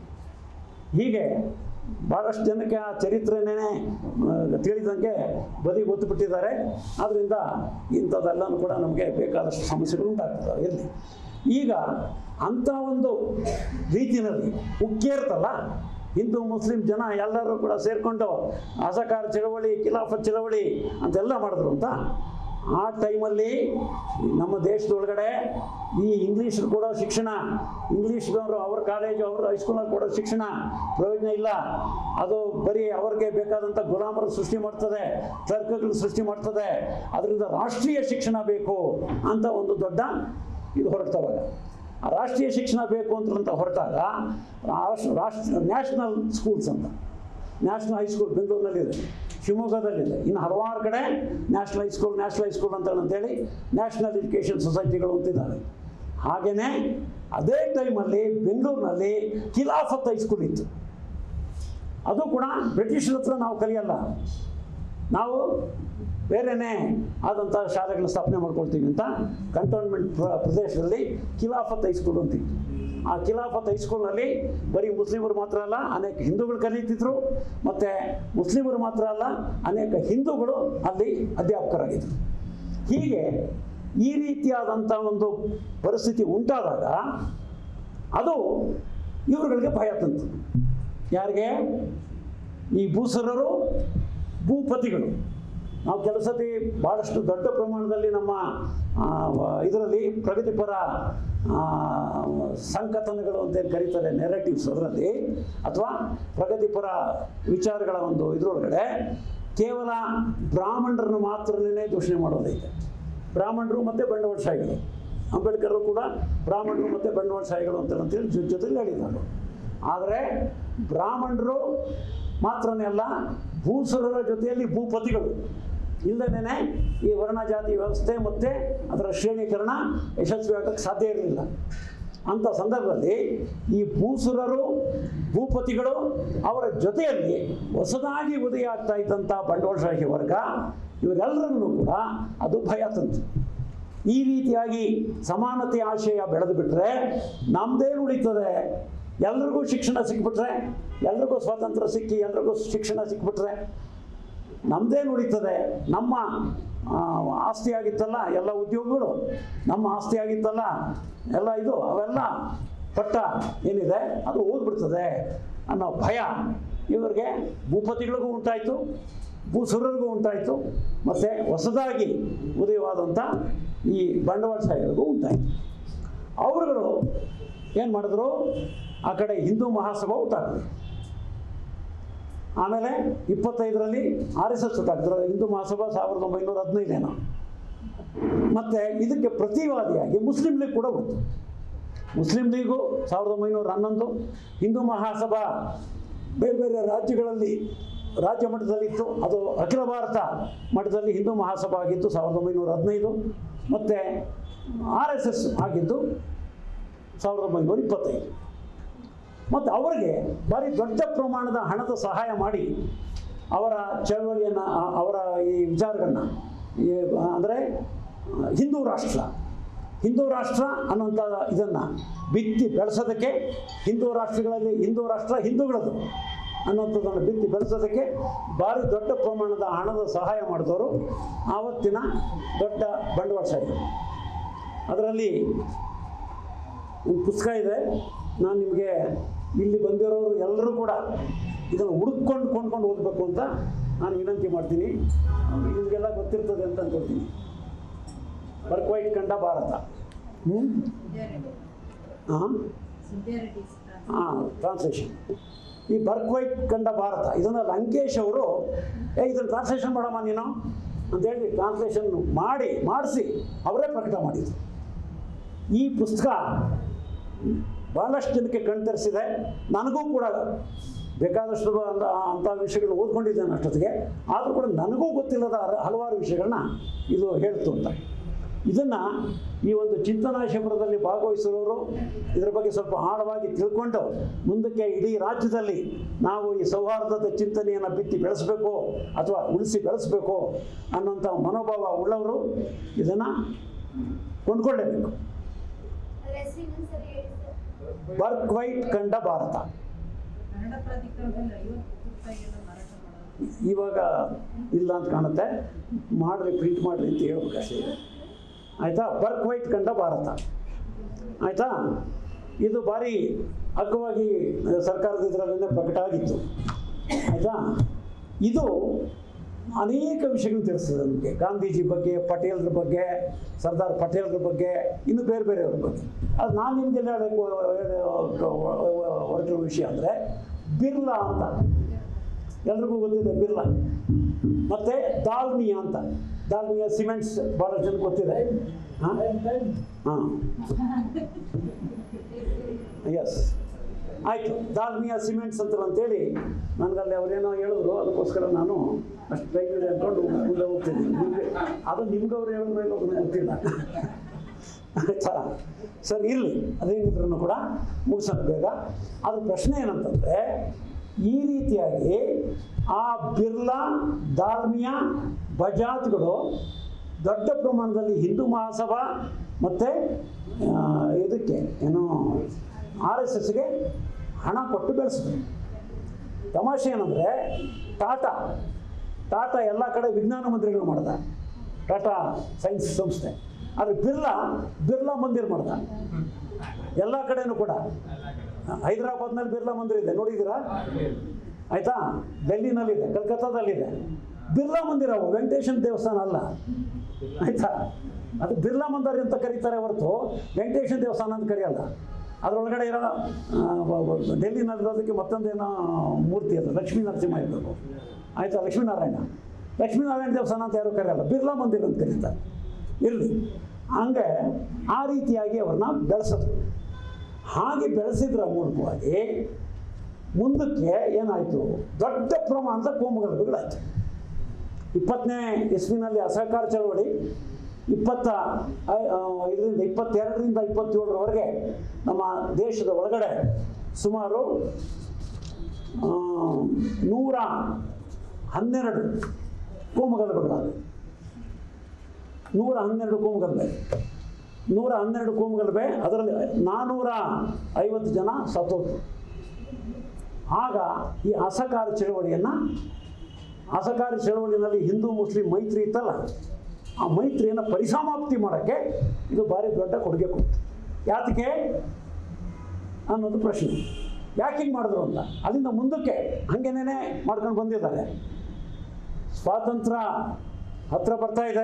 ಹೀಗೆ ಭಾಳಷ್ಟು ಜನಕ್ಕೆ ಆ ಚರಿತ್ರೆನೇ ತಿಳಿದಂಗೆ ಬದಿ ಗೊತ್ತು ಬಿಟ್ಟಿದ್ದಾರೆ ಆದ್ದರಿಂದ ಇಂಥದ್ದೆಲ್ಲನೂ ಕೂಡ ನಮಗೆ ಬೇಕಾದಷ್ಟು ಸಮಸ್ಯೆಗಳು ಉಂಟಾಗ್ತದೆ ಇರಲಿ ಈಗ ಅಂಥ ಒಂದು ರೀತಿಯಲ್ಲಿ ಉಕ್ಕೇರ್ತಲ್ಲ ಹಿಂದೂ ಮುಸ್ಲಿಂ ಜನ ಎಲ್ಲರೂ ಕೂಡ ಸೇರಿಕೊಂಡು ಅಸಹಕಾರ ಚಳವಳಿ ಖಿಲಾಫತ್ ಚಳವಳಿ ಅಂತೆಲ್ಲ ಮಾಡಿದ್ರು ಅಂತ ಆ ಟೈಮಲ್ಲಿ ನಮ್ಮ ದೇಶದೊಳಗಡೆ ಈ ಇಂಗ್ಲೀಷ್ ಕೊಡೋ ಶಿಕ್ಷಣ ಇಂಗ್ಲೀಷ್ದವರು ಅವ್ರ ಕಾಲೇಜು ಅವ್ರ ಹೈಸ್ಕೂಲಲ್ಲಿ ಕೊಡೋ ಶಿಕ್ಷಣ ಪ್ರಯೋಜನ ಇಲ್ಲ ಅದು ಬರೀ ಅವ್ರಿಗೆ ಬೇಕಾದಂಥ ಗುಲಾಮರು ಸೃಷ್ಟಿ ಮಾಡ್ತದೆ ಕ್ಲರ್ಕ್ಗಳು ಸೃಷ್ಟಿ ಮಾಡ್ತದೆ ಅದರಿಂದ ರಾಷ್ಟ್ರೀಯ ಶಿಕ್ಷಣ ಬೇಕು ಅಂತ ಒಂದು ದೊಡ್ಡ ಇದು ಹೊರಡ್ತವಾಗ ಆ ರಾಷ್ಟ್ರೀಯ ಶಿಕ್ಷಣ ಬೇಕು ಅಂತ ಹೊರಟಾಗ ರಾಷ್ಟ್ರ ರಾಷ್ಟ್ರ ನ್ಯಾಷನಲ್ ಸ್ಕೂಲ್ಸ್ ಅಂತ ನ್ಯಾಷನಲ್ ಹೈಸ್ಕೂಲ್ ಬೆಂಗಳೂರಿನಲ್ಲಿದೆ ಶಿವಮೊಗ್ಗದಲ್ಲಿದೆ ಇನ್ನು ಹಲವಾರು ಕಡೆ ನ್ಯಾಷನಲ್ ಹೈಸ್ಕೂಲ್ ನ್ಯಾಷನಲ್ ಹೈಸ್ಕೂಲ್ ಅಂತ ಅಂತೇಳಿ ನ್ಯಾಷನಲ್ ಎಜುಕೇಷನ್ ಸೊಸೈಟಿಗಳು ಅಂತಿದ್ದಾವೆ ಹಾಗೆಯೇ ಅದೇ ಟೈಮಲ್ಲಿ ಬೆಂಗಳೂರಿನಲ್ಲಿ ಖಿಲಾಫತ್ ಹೈಸ್ಕೂಲ್ ಇತ್ತು ಅದು ಕೂಡ ಬ್ರಿಟಿಷರ ಹತ್ರ ನಾವು ಕಲಿಯಲ್ಲ ನಾವು ಬೇರೆಯೇ ಆದಂಥ ಶಾಲೆಗಳನ್ನ ಸ್ಥಾಪನೆ ಮಾಡ್ಕೊಳ್ತೀವಿ ಅಂತ ಕಂಟೋನ್ಮೆಂಟ್ ಪ್ರ ಪ್ರದೇಶದಲ್ಲಿ ಖಿಲಾಫತ್ ಹೈಸ್ಕೂಲ್ ಅಂತಿತ್ತು ಆ ಖಿಲಾಫತ್ ಹೈಸ್ಕೂಲ್ನಲ್ಲಿ ಬರೀ ಮುಸ್ಲಿಮರು ಮಾತ್ರ ಅಲ್ಲ ಅನೇಕ ಹಿಂದೂಗಳು ಕಲಿತಿದ್ರು ಮತ್ತು ಮುಸ್ಲಿಮರು ಮಾತ್ರ ಅಲ್ಲ ಅನೇಕ ಹಿಂದೂಗಳು ಅಲ್ಲಿ ಅಧ್ಯಾಪಕರಾಗಿದ್ದರು ಹೀಗೆ ಈ ರೀತಿಯಾದಂಥ ಒಂದು ಪರಿಸ್ಥಿತಿ ಉಂಟಾದಾಗ ಅದು ಇವರುಗಳಿಗೆ ಭಯ ತಂತು ಯಾರಿಗೆ ಈ ಭೂಸರರು ಭೂಪತಿಗಳು ನಾವು ಕೆಲಸತಿ ಭಾಳಷ್ಟು ದೊಡ್ಡ ಪ್ರಮಾಣದಲ್ಲಿ ನಮ್ಮ ಇದರಲ್ಲಿ ಪ್ರಗತಿಪರ ಆ, ಸಂಕಥನಗಳು ಅಂತ ಏನು ಕರೀತಾರೆ ನೆರೆಟಿವ್ಸ್ ಅದರಲ್ಲಿ ಅಥವಾ ಪ್ರಗತಿಪರ ವಿಚಾರಗಳ ಒಂದು ಇದರೊಳಗಡೆ ಕೇವಲ ಬ್ರಾಹ್ಮಣರನ್ನು ಮಾತ್ರನೇ ದೂಷಣೆ ಮಾಡೋದೈತೆ ಬ್ರಾಹ್ಮಣರು ಮತ್ತು ಬಂಡವಾಳಶಾಹಿಗಳು ಅಂಬೇಡ್ಕರ್ ಕೂಡ ಬ್ರಾಹ್ಮಣರು ಮತ್ತು ಬಂಡವಾಳಶಾಹಿಗಳು ಅಂತ ಅಂತೇಳಿ ಜೊ- ಜೊತೆಲಿ ಹೇಳಿದ್ದಾರೆ ಆದರೆ ಬ್ರಾಹ್ಮಣರು ಮಾತ್ರನೇ ಅಲ್ಲ ಭೂಸುರರ ಜೊತೆಯಲ್ಲಿ ಭೂಪತಿಗಳು ಇಲ್ಲದೇ ಈ ವರ್ಣ ಜಾತಿ ವ್ಯವಸ್ಥೆ ಮತ್ತು ಅದರ ಶ್ರೇಣೀಕರಣ ಯಶಸ್ವಿ ಆಗೋಕ್ಕೆ ಸಾಧ್ಯ ಇರಲಿಲ್ಲ ಅಂಥ ಸಂದರ್ಭದಲ್ಲಿ ಈ ಭೂಸುರರು ಭೂಪತಿಗಳು ಅವರ ಜೊತೆಯಲ್ಲಿ ಹೊಸದಾಗಿ ಉದಯ ಆಗ್ತಾ ಇದ್ದಂಥ ಬಂಡವಾಳಶಾಹಿ ವರ್ಗ ಇವರೆಲ್ಲರನ್ನೂ ಕೂಡ ಅದು ಭಯ ತಂತು ಈ ರೀತಿಯಾಗಿ ಸಮಾನತೆ ಆಶಯ ಬೆಳೆದು ಬಿಟ್ಟರೆ ನಮ್ಮದೇನು ಉಳಿತದೆ ಎಲ್ರಿಗೂ ಶಿಕ್ಷಣ ಸಿಕ್ಬಿಟ್ರೆ ಎಲ್ರಿಗೂ ಸ್ವಾತಂತ್ರ್ಯ ಸಿಕ್ಕಿ ಎಲ್ರಿಗೂ ಶಿಕ್ಷಣ ಸಿಕ್ಬಿಟ್ರೆ ನಮ್ಮದೇನು ಉಳಿತದೆ ನಮ್ಮ ಆ, ಆಸ್ತಿ ಆಗಿತ್ತಲ್ಲ ಎಲ್ಲ ಉದ್ಯೋಗಗಳು ನಮ್ಮ ಆಸ್ತಿ ಆಗಿತ್ತಲ್ಲ ಎಲ್ಲ ಇದು ಅವೆಲ್ಲ ಪಟ್ಟ ಏನಿದೆ ಅದು ಹೋಗ್ಬಿಡ್ತದೆ ಅನ್ನೋ ಭಯ ಇವರಿಗೆ ಭೂಪತಿಗಳಿಗೂ ಉಂಟಾಯಿತು ಭೂಸುರರಿಗೂ ಉಂಟಾಯಿತು ಮತ್ತು ಹೊಸದಾಗಿ ಉದಯವಾದಂಥ ಈ ಬಂಡವಾಳಶಾಹಿಗಳಿಗೂ ಉಂಟಾಯಿತು ಅವರುಗಳು ಏನು ಮಾಡಿದ್ರು ಆ ಕಡೆ ಹಿಂದೂ ಮಹಾಸಭಾ ಹುಟ್ಟಾಕಿದ್ರು ಆಮೇಲೆ ಇಪ್ಪತ್ತೈದರಲ್ಲಿ ಆರ್ ಎಸ್ ಎಸ್ ಹುಟ್ಟಾಕಿದ್ರು ಹಿಂದೂ ಮಹಾಸಭಾ ಸಾವಿರದ ಒಂಬೈನೂರ ಹದಿನೈದೇನೋ ಮತ್ತು ಇದಕ್ಕೆ ಪ್ರತಿವಾದಿಯಾಗಿ ಮುಸ್ಲಿಂ ಲೀಗ್ ಕೂಡ ಹುಟ್ಟು ಮುಸ್ಲಿಂ ಲೀಗು ಸಾವಿರದ ಒಂಬೈನೂರ ಹನ್ನೊಂದು ಹಿಂದೂ ಮಹಾಸಭಾ ಬೇರೆ ಬೇರೆ ರಾಜ್ಯಗಳಲ್ಲಿ ರಾಜ್ಯ ಮಟ್ಟದಲ್ಲಿತ್ತು ಅದು ಅಖಿಲ ಭಾರತ ಮಟ್ಟದಲ್ಲಿ ಹಿಂದೂ ಮಹಾಸಭಾ ಆಗಿತ್ತು ಸಾವಿರದ ಒಂಬೈನೂರ ಹದಿನೈದು ಮತ್ತು ಆರ್ ಎಸ್ ಎಸ್ ಆಗಿದ್ದು ಸಾವಿರದ ಒಂಬೈನೂರ ಇಪ್ಪತ್ತೈದು ಮತ್ತು ಅವರಿಗೆ ಭಾರಿ ದೊಡ್ಡ ಪ್ರಮಾಣದ ಹಣದ ಸಹಾಯ ಮಾಡಿ ಅವರ ಚಳವಳಿಯನ್ನು ಆ- ಅವರ ಈ ವಿಚಾರಗಳನ್ನ ಈ ಅಂದರೆ ಹಿಂದೂ ರಾಷ್ಟ್ರ ಹಿಂದೂ ರಾಷ್ಟ್ರ ಅನ್ನೋಂಥ ಇದನ್ನು ಬಿತ್ತಿ ಬೆಳೆಸೋದಕ್ಕೆ ಹಿಂದೂ ರಾಷ್ಟ್ರಗಳಲ್ಲಿ ಹಿಂದೂ ರಾಷ್ಟ್ರ ಹಿಂದೂಗಳದು ಅನ್ನೋಂಥದ್ದನ್ನು ಬಿತ್ತಿ ಬೆಳೆಸೋದಕ್ಕೆ ಭಾರಿ ದೊಡ್ಡ ಪ್ರಮಾಣದ ಹಣದ ಸಹಾಯ ಮಾಡಿದವರು ಆವತ್ತಿನ ದೊಡ್ಡ ಬಂಡವಾಳಶಾಹಿಗಳು ಅದರಲ್ಲಿ ಒಂದು ಪುಸ್ತಕ ಇದೆ ನಾನು ನಿಮಗೆ ಇಲ್ಲಿ ಬಂದಿರೋರು ಎಲ್ಲರೂ ಕೂಡ ಇದನ್ನು ಹುಡುಕೊಂಡು ಕೊಂಡ್ಕೊಂಡು ಓದಬೇಕು ಅಂತ ನಾನು ವಿನಂತಿ ಮಾಡ್ತೀನಿ ನಿಮಗೆಲ್ಲ ಗೊತ್ತಿರ್ತದೆ ಅಂತ ಅನ್ಕೊಳ್ತೀನಿ ಬರ್ಕ್ವೈಟ್ ಕಂಡ ಭಾರತ ಹ್ಞೂ ಹಾಂ ಹಾಂ ಟ್ರಾನ್ಸ್ಲೇಷನ್ ಈ ಬರ್ಕ್ವೈಟ್ ಕಂಡ ಭಾರತ ಇದನ್ನು ಲಂಕೇಶ್ ಅವರು ಏ ಇದನ್ನು ಟ್ರಾನ್ಸ್ಲೇಷನ್ ಮಾಡಮ್ಮ ನೀನು ಅಂತೇಳಿ ಟ್ರಾನ್ಸ್ಲೇಷನ್ ಮಾಡಿ ಮಾಡಿಸಿ ಅವರೇ ಪ್ರಕಟ ಮಾಡಿದ್ರು ಈ ಪುಸ್ತಕ ಭಾಳಷ್ಟು ಜನಕ್ಕೆ ಕಣ್ತರಿಸಿದೆ ನನಗೂ ಕೂಡ ಬೇಕಾದಷ್ಟು ಅಂತ ಅಂಥ ವಿಷಯಗಳು ಓದ್ಕೊಂಡಿದ್ದೇನೆ ಅಷ್ಟೊತ್ತಿಗೆ ಆದರೂ ಕೂಡ ನನಗೂ ಗೊತ್ತಿಲ್ಲದ ಹಲ- ಹಲವಾರು ವಿಷಯಗಳನ್ನ ಇದು ಹೇಳ್ತು ಅಂತ ಇದನ್ನು ಈ ಒಂದು ಚಿಂತನಾ ಶಿಬಿರದಲ್ಲಿ ಭಾಗವಹಿಸಿರೋರು ಇದರ ಬಗ್ಗೆ ಸ್ವಲ್ಪ ಆಳವಾಗಿ ತಿಳ್ಕೊಂಡು ಮುಂದಕ್ಕೆ ಇಡೀ ರಾಜ್ಯದಲ್ಲಿ ನಾವು ಈ ಸೌಹಾರ್ದದ ಚಿಂತನೆಯನ್ನು ಬಿತ್ತಿ ಬೆಳೆಸಬೇಕು ಅಥವಾ ಉಳಿಸಿ ಬೆಳೆಸಬೇಕು ಅನ್ನೋಂಥ ಮನೋಭಾವ ಉಳ್ಳವರು ಇದನ್ನು ಕೊಂಡ್ಕೊಳ್ಳೇಬೇಕು ಹೆಸರು ಇನ್ನೊಂದ್ಸರಿ ಹೇಳಿ ಸರ್ ಬರ್ಕ್ ವೈಟ್ ಕಂಡ ಭಾರತ ಕನ್ನಡ ಪ್ರಾಧಿಕಾರದಲ್ಲಿ ಐವತ್ತು ಪುಸ್ತಕಗಳನ್ನ ಮಾರಾಟ ಮಾಡೋದು ಇವಾಗ ಇಲ್ಲ ಅಂತ ಕಾಣುತ್ತೆ ಮಾಡ್ರಿ ಪ್ರಿಂಟ್ ಮಾಡ್ರಿ ಅಂತ ಹೇಳ್ಬೇಕಷ್ಟೇ ಆಯಿತಾ ಬರ್ಕ್ ವೈಟ್ ಕಂಡ ಭಾರತ ಆಯಿತಾ ಇದು ಭಾರಿ ಅಗ್ಗವಾಗಿ ಆ, ಸರ್ಕಾರದ ಇದರಲ್ಲೇ ಪ್ರಕಟ ಆಗಿತ್ತು ಆಯಿತಾ ಇದು ಅನೇಕ ವಿಷಯಗಳು ತಿಳಿಸ್ತದೆ ನಮಗೆ ಗಾಂಧೀಜಿ ಬಗ್ಗೆ ಪಟೇಲ್ರ ಬಗ್ಗೆ ಸರ್ದಾರ್ ಪಟೇಲ್ರ ಬಗ್ಗೆ ಇನ್ನು ಬೇರೆ ಬೇರೆಯವ್ರ ಬಗ್ಗೆ ಅದು ನಾನು ನಿಮಗೆಲ್ಲ ಹೇಳಬೇಕು ಹೊರಟಿರೋ ವಿಷಯ ಅಂದರೆ ಬಿರ್ಲಾ ಅಂತ ಎಲ್ರಿಗೂ ಗೊತ್ತಿದೆ ಬಿರ್ಲಾ ಮತ್ತು ದಾಲ್ಮಿಯಾ ಅಂತ ದಾಲ್ಮಿಯಾ ಸಿಮೆಂಟ್ಸ್ ಭಾಳ ಜನ ಗೊತ್ತಿದೆ ಹಾಂ ಹಾಂ ಎಸ್ ಆಯಿತು ದಾಲ್ಮಿಯಾ ಸಿಮೆಂಟ್ಸ್ ಅಂತ ಅಂತೇಳಿ ನನಗಲ್ಲಿ ಅವರೇನೋ ಹೇಳಿದ್ರು ಅದಕ್ಕೋಸ್ಕರ ನಾನು ಅಷ್ಟು ಟೈಮ್ ಇದೆ ಅಂದ್ಕೊಂಡು ಮುಂದೆ ಹೋಗ್ತೀನಿ ನಿಮಗೆ ಅದು ನಿಮ್ಗೆ ಅವ್ರು ಹೇಳಿದ್ರು ಏನೋ ನನಗೆ ಗೊತ್ತಿಲ್ಲ ಆಯ್ತಾ ಸರ್ ಇರಲಿ ಅದೇನಿದ್ರು ಕೂಡ ಮುಗಿಸೋಣ ಬೇಗ ಅದ್ರ ಪ್ರಶ್ನೆ ಏನಂತಂದರೆ ಈ ರೀತಿಯಾಗಿ ಆ ಬಿರ್ಲಾ ದಾಲ್ಮಿಯಾ ಬಜಾಜ್ಗಳು ದೊಡ್ಡ ಪ್ರಮಾಣದಲ್ಲಿ ಹಿಂದೂ ಮಹಾಸಭಾ ಮತ್ತು ಇದಕ್ಕೆ ಏನು ಆರ್ ಎಸ್ ಎಸ್ಗೆ ಹಣ ಕೊಟ್ಟು ಬೆಳೆಸಿದ್ರು ತಮಾಷೆ ಏನಂದರೆ ಟಾಟಾ ಟಾಟಾ ಎಲ್ಲ ಕಡೆ ವಿಜ್ಞಾನ ಮಂದಿರಗಳು ಮಾಡ್ದ ಟಾಟಾ ಸೈನ್ಸ್ ಸಂಸ್ಥೆ ಆದರೆ ಬಿರ್ಲಾ ಬಿರ್ಲಾ ಮಂದಿರ ಮಾಡ್ದ ಎಲ್ಲ ಕಡೆನೂ ಕೂಡ ಹೈದರಾಬಾದ್ನಲ್ಲಿ ಬಿರ್ಲಾ ಮಂದಿರ ಇದೆ ನೋಡಿದ್ದೀರಾ ಆಯಿತಾ ಡೆಲ್ಲಿನಲ್ಲಿದೆ ಕಲ್ಕತ್ತಾದಲ್ಲಿದೆ ಬಿರ್ಲಾ ಮಂದಿರ ಅವು ವೆಂಕಟೇಶನ್ ದೇವಸ್ಥಾನ ಅಲ್ಲ ಆಯಿತಾ ಅದು ಬಿರ್ಲಾ ಮಂದಿರ ಅಂತ ಕರೀತಾರೆ ಹೊರತು ವೆಂಕಟೇಶನ್ ದೇವಸ್ಥಾನ ಅಂತ ಕರೆಯಲ್ಲ ಅದರೊಳಗಡೆ ಇರೋ ಆ, ಬ- ಬ- ಡೆಲ್ಲಿನಲ್ಲಿರೋದಕ್ಕೆ ಮತ್ತೊಂದೇನೋ ಮೂರ್ತಿ ಅದು ಲಕ್ಷ್ಮೀ ನರಸಿಂಹ ಇರಬೇಕು ಆಯಿತಾ ಲಕ್ಷ್ಮೀನಾರಾಯಣ ಲಕ್ಷ್ಮೀನಾರಾಯಣ ದೇವಸ್ಥಾನ ಅಂತ ಯಾರು ಕರೆಯಲ್ಲ ಬಿರ್ಲಾ ಮಂದಿರ ಅಂತ ಕರೀತಾರೆ ಇರಲಿ ಹಂಗೆ ಆ ರೀತಿಯಾಗಿ ಅವ್ರನ್ನ ಬೆಳೆಸಿದ್ರು ಹಾಗೆ ಬೆಳೆಸಿದ್ರ ಮೂಲಕವಾಗಿ ಮುಂದಕ್ಕೆ ಏನಾಯಿತು ದೊಡ್ಡ ಪ್ರಮಾಣದ ಕೋಮುಗಲಭೆಗಳಾಯಿತು ಇಪ್ಪತ್ತನೇ ಇಸ್ವಿನಲ್ಲಿ ಅಸಹಕಾರ ಚಳವಳಿ ಇಪ್ಪತ್ತ ಐ- ಆ, ಇದರಿಂದ ಇಪ್ಪತ್ತೆರಡರಿಂದ ಇಪ್ಪತ್ತೇಳರವರೆಗೆ ನಮ್ಮ ದೇಶದ ಒಳಗಡೆ ಸುಮಾರು ಆ, ನೂರ ಹನ್ನೆರಡು ಕೋಮುಗಲಭೆಗಳಾದವು ನೂರ ಹನ್ನೆರಡು ಕೋಮುಗಲಭೆ ನೂರ ಹನ್ನೆರಡು ಕೋಮುಗಲಭೆ ಅದರಲ್ಲಿ ನಾನ್ನೂರ ಐವತ್ತು ಜನ ಸತ್ತೋದ್ರು ಆಗ ಈ ಅಸಹಕಾರ ಚಳವಳಿಯನ್ನು ಅಸಹಕಾರ ಚಳವಳಿನಲ್ಲಿ ಹಿಂದೂ ಮುಸ್ಲಿಂ ಮೈತ್ರಿ ಇತ್ತಲ್ಲ ಆ ಮೈತ್ರಿಯನ್ನು ಪರಿಸಮಾಪ್ತಿ ಮಾಡೋಕ್ಕೆ ಇದು ಭಾರಿ ದೊಡ್ಡ ಕೊಡುಗೆ ಕೊಡ್ತು ಯಾತಕ್ಕೆ ಅನ್ನೋದು ಪ್ರಶ್ನೆ ಯಾಕೆ ಹಿಂಗೆ ಮಾಡಿದ್ರು ಅಂತ ಅಲ್ಲಿಂದ ಮುಂದಕ್ಕೆ ಹಾಗೇನೇ ಮಾಡ್ಕೊಂಡು ಬಂದಿದ್ದಾರೆ ಸ್ವಾತಂತ್ರ್ಯ ಹತ್ರ ಬರ್ತಾ ಇದೆ